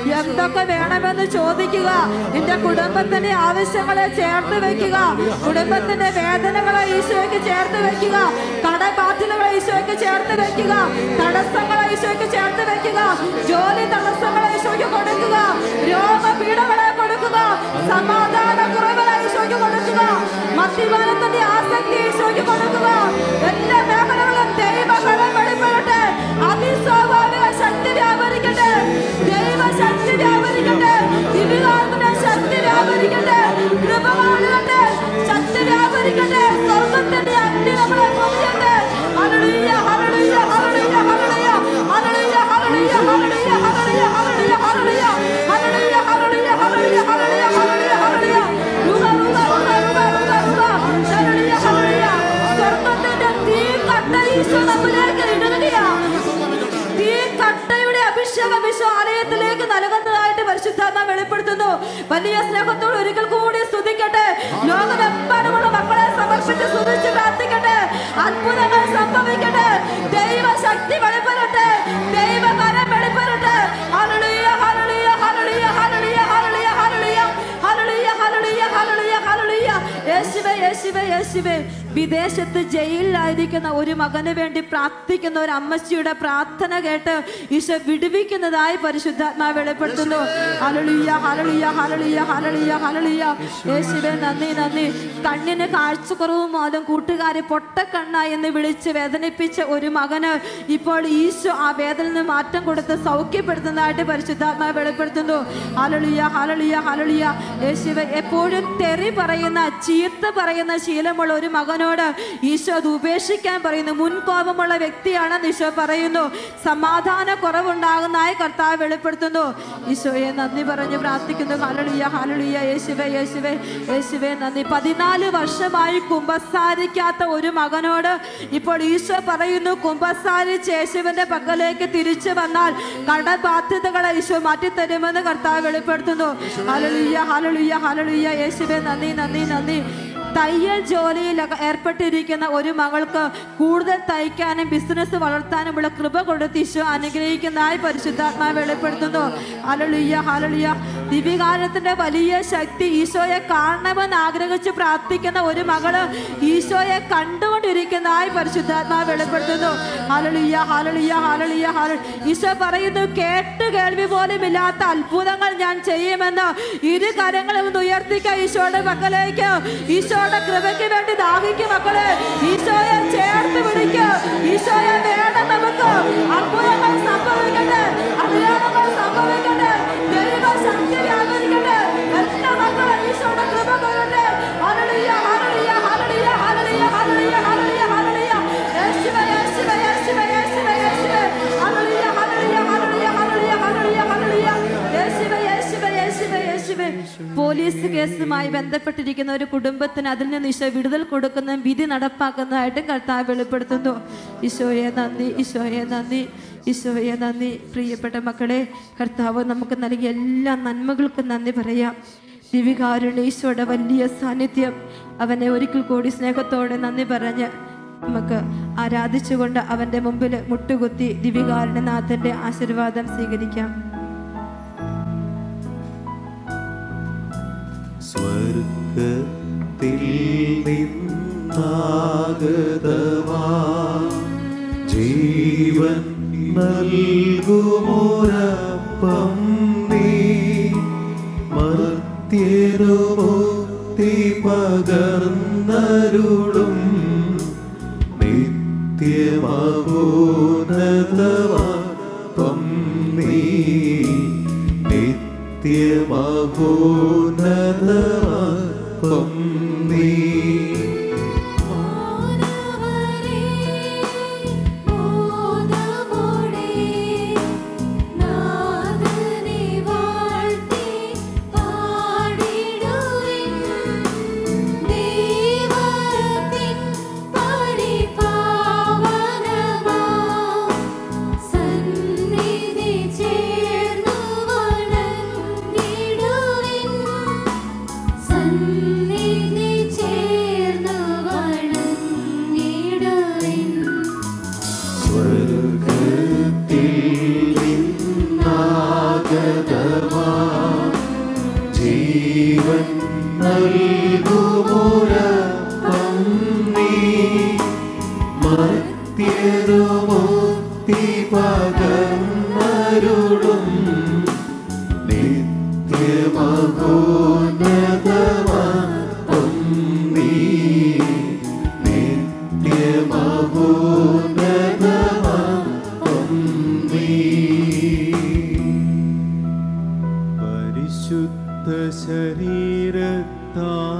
എന്തൊക്കെ വേണമെന്ന് ചോദിക്കുക നിന്റെ കുടുംബത്തിന്റെ ആവശ്യങ്ങളെ ചേർത്ത് വെക്കുക കുടുംബത്തിന്റെ വേദനകളെ ഈശോയ്ക്ക് ചേർത്ത് വെക്കുക കടബാധ്യതകളെ ഈശോയ്ക്ക് ചേർത്ത് വെക്കുക തടസ്സങ്ങളെ ഈശോയ്ക്ക് ചേർത്ത് വെക്കുക ജോലി തടസ്സങ്ങളെ ഈശോയ്ക്ക് കൊടുക്കുക രോഗപീഠകളെ കൊടുക്കുക സമാധാന കുറവുകളെ ഈശോയ്ക്ക് കൊടുക്കുക മദ്യപാനത്തിന്റെ ആസക്തി ഈശോയ്ക്ക് കൊടുക്കുക എല്ലാ മേഖലകളും ദൈവകരം വെളിപ്പെടട്ടെ അതിസ്വാഭാവിക ശക്തി വ്യാപരിക്കട്ടെ ദൈവശക്തി വ്യാപരിക്കട്ടെ ദിവ്യകാത്മന ശക്തി വ്യാപരിക്കട്ടെ കൃപ കാണുകട്ടെ ശക്തി വ്യാപരിക്കട്ടെ സ്വർഗത്തിന്റെ അഗ്നി നമ്മളെ പൊതിയട്ടെ hallelujah hallelujah hallelujah hallelujah hallelujah hallelujah hallelujah hallelujah hallelujah hallelujah hallelujah hallelujah hallelujah hallelujah hallelujah റുക റുക റുക റുക റുക റുക ഹല്ലേലൂയ ഹല്ലേലൂയ സ്വർഗത്തിന്റെ തീ കട്ട ഈശോ നമ്മിലേക്ക് ഇടുകയാ തീ കട്ടയുടെ അഭിഷേകം ഈശോ ആലയത്തിലേക്ക് നൽകുന്നതായിട്ട് പരിശുദ്ധാത്മ വെളിപ്പെടുത്തുന്നു വലിയ സ്നേഹത്തോട് ഒരിക്കൽ കൂടി സ്തുതിക്കട്ടെ ലോകമെമ്പാടുമുള്ള മക്കളെ സമർപ്പിച്ച് സ്തുതിച്ച് പ്രാർത്ഥിക്കട്ടെ അത്ഭുതങ്ങൾ സംഭവിക്കട്ടെ ദൈവശക്തി വെളിപ്പെടട്ടെ ദൈവകരം വെളിപ്പെടട്ടെ hallelujah hallelujah hallelujah hallelujah hallelujah hallelujah hallelujah hallelujah hallelujah hallelujah യേശുവേ യേശുവേ യേശുവേ വിദേശത്ത് ജയിലിലായിരിക്കുന്ന ഒരു മകന് വേണ്ടി പ്രാർത്ഥിക്കുന്ന ഒരു അമ്മച്ചിയുടെ പ്രാർത്ഥന കേട്ട് ഈശോ വിടുവിക്കുന്നതായി പരിശുദ്ധാത്മാവ് വെളിപ്പെടുത്തുന്നു hallelujah hallelujah hallelujah hallelujah hallelujah യേശുവേ നന്ദി നന്ദി കണ്ണിന് കാഴ്ചക്കുറവ് മൂലം കൂട്ടുകാരെ പൊട്ടക്കണ്ണ എന്ന് വിളിച്ച് വേദനിപ്പിച്ച ഒരു മകന് ഇപ്പോൾ ഈശോ ആ വേദനയിൽ നിന്ന് മാറ്റം കൊടുത്ത് സൗഖ്യപ്പെടുത്തുന്നതായിട്ട് പരിശുദ്ധാത്മാവ് വെളിപ്പെടുത്തുന്നു ഹലളിയ ഹലളിയ ഹലളിയ യേശുവെ എപ്പോഴും തെറി പറയുന്ന ചീത്ത പറയുന്ന ശീലമുള്ള ഒരു മകനോട് ഈശോ അത് ഉപേക്ഷിക്കാൻ പറയുന്നു മുൻകോപമുള്ള വ്യക്തിയാണെന്ന് ഈശോ പറയുന്നു സമാധാന കുറവുണ്ടാകുന്നതായി കർത്താവ് വെളിപ്പെടുത്തുന്നു ഈശോയെ നന്ദി പറഞ്ഞ് പ്രാർത്ഥിക്കുന്നു ഹലളിയ ഹലളിയ യേശുവെ യേശുവെ യേശുവെ നന്ദി പതിനാല് വർഷമായി കുമ്പസാരിക്കാത്ത ഒരു മകനോട് ഇപ്പോൾ ഈശോ പറയുന്നു കുമ്പസാരിച്ച് യേശുവിന്റെ പക്കലേക്ക് തിരിച്ചു വന്നാൽ കടബാധ്യതകളെ ഈശോ മാറ്റിത്തരുമെന്ന് കർത്താവ് വെളിപ്പെടുത്തുന്നു ഹലളിയ ഹലളിയ ഹലളിയ യേശുവെ നന്ദി നന്ദി നന്ദി തയ്യൽ ജോലിയിൽ അക- ഏർപ്പെട്ടിരിക്കുന്ന ഒരു മകൾക്ക് കൂടുതൽ തയ്ക്കാനും ബിസിനസ് വളർത്താനുമുള്ള കൃപ കൊടുത്ത് ഈശോ അനുഗ്രഹിക്കുന്നതായി പരിശുദ്ധാത്മാവ് വെളിപ്പെടുത്തുന്നു ഹലളിയ ഹലളിയ ദിവികാലത്തിന്റെ വലിയ ശക്തി ഈശോയെ കാണണമെന്ന് ആഗ്രഹിച്ച് പ്രാർത്ഥിക്കുന്ന ഒരു മകള് ഈശോയെ കണ്ടുകൊണ്ടിരിക്കുന്നതായി പരിശുദ്ധാത്മാവ് വെളിപ്പെടുത്തുന്നു ഹലളിയ ഹലളിയ ഹലളിയ ഹല ഈശോ പറയുന്നു കേട്ട് കേൾവി പോലും ഇല്ലാത്ത അത്ഭുതങ്ങൾ ഞാൻ ചെയ്യുമെന്ന് ഇരു കരങ്ങളും ഒന്ന് ഉയർത്തിക്ക ഈശോയുടെ മക്കളേക്ക് ഈശോയുടെ കൃപയ്ക്ക് വേണ്ടി ദാഹിക്കും മക്കളെ ഈശോയെ ചേർത്ത് പിടിക്കുക ഈശോയെ വേണം നമുക്ക് അത്ഭുതങ്ങൾ സംഭവിക്കട്ടെ അഭിരാമങ്ങൾ സംഭവിക്കട്ടെ ദൈവ ശക്തി വ്യാപരിക്കട്ടെ എല്ലാ മക്കളും ഈശോയുടെ കൃപ കൊള്ളട്ടെ hallelujah hallelujah hallelujah hallelujah hallelujah hallelujah hallelujah യേശുവേ യേശുവേ യേശുവേ യേശുവേ യേശുവേ hallelujah hallelujah hallelujah hallelujah hallelujah hallelujah യേശുവേ യേശുവേ യേശുവേ യേശുവേ പോലീസ് കേസുമായി ബന്ധപ്പെട്ടിരിക്കുന്ന ഒരു കുടുംബത്തിന് അതിൽ നിന്ന് ഈശോ വിടുതൽ കൊടുക്കുന്ന വിധി നടപ്പാക്കുന്നതായിട്ടും കർത്താവ് വെളിപ്പെടുത്തുന്നു ഈശോയെ നന്ദി ഈശോയെ നന്ദി ഈശോയെ നന്ദി പ്രിയപ്പെട്ട മക്കളെ കർത്താവ് നമുക്ക് നൽകിയ എല്ലാ നന്മകൾക്കും നന്ദി പറയാം ദിവികാരുണ്യ ഈശോയുടെ വലിയ സാന്നിധ്യം അവനെ ഒരിക്കൽ കൂടി സ്നേഹത്തോടെ നന്ദി പറഞ്ഞ് നമുക്ക് ആരാധിച്ചുകൊണ്ട് അവൻ്റെ മുമ്പിൽ മുട്ടുകുത്തി ദിവികാരുണ്യനാഥൻ്റെ ആശീർവാദം സ്വീകരിക്കാം സ്വർഗത്തിൽ നിന്നാഗതമാ ജീവൻ നൽകുമോരപ്പം നീ മർത്യനു മുക്തി പകർന്നരുളും നിത്യമഹോന്നതമാപ്പം നീ നിത്യമഹോന്നതമാപ്പം നീ മാനവരേ മോദമോടെ നാദനെ വാഴ്ത്തി പാടിടുവിൻ ദൈവത്തിൻ പരിപാവനമാ സന്നിധി ചേർന്നു വണങ്ങിടുവിൻ സന്നിധി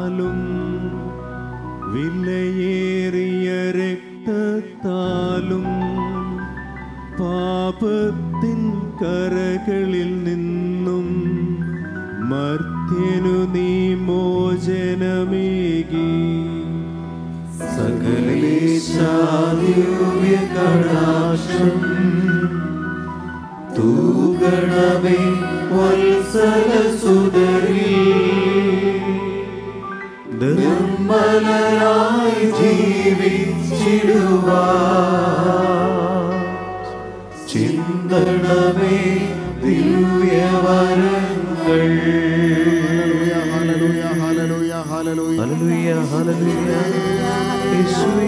രക്തത്താലും വിലയേറിയ രക്തത്താലും പാപത്തിൻ കരകളിൽ നിന്നും മർത്യനു നീ മോചനമേകി സകലേശാദിവ്യ കടാക്ഷം തൂകണമേ വത്സല സുതരി നിർമ്മലരായി ജീവിച്ചിടുവാ ചിന്തണമേ ദിവ്യവരങ്ങൾ hallelujah hallelujah hallelujah hallelujah hallelujah യേശുവേ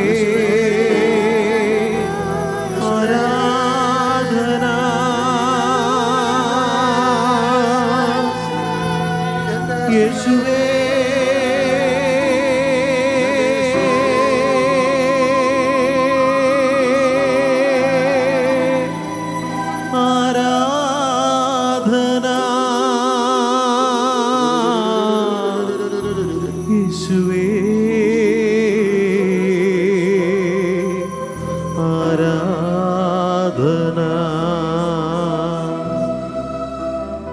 ആരാധന യേശുവേ ആരാധന യേശുവേ ആരാധന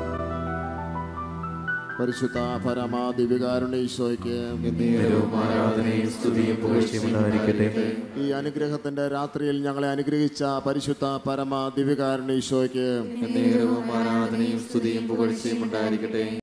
പരിശുദ്ധ പരമാ ദിവ്യകാരുണ്യ ഈശോയ്ക്ക് നേരവും ആരാധനയും സ്തുതിയും പുകഴ്ചയും ഉണ്ടായിരിക്കട്ടെ ഈ അനുഗ്രഹത്തിന്റെ രാത്രിയിൽ ഞങ്ങളെ അനുഗ്രഹിച്ച പരിശുദ്ധ പരമ ദിവ്യകാരുണ്യ ഈശോയ്ക്ക് നേരവും ആരാധനയും സ്തുതിയും പുകഴ്ചയും ഉണ്ടായിരിക്കട്ടെ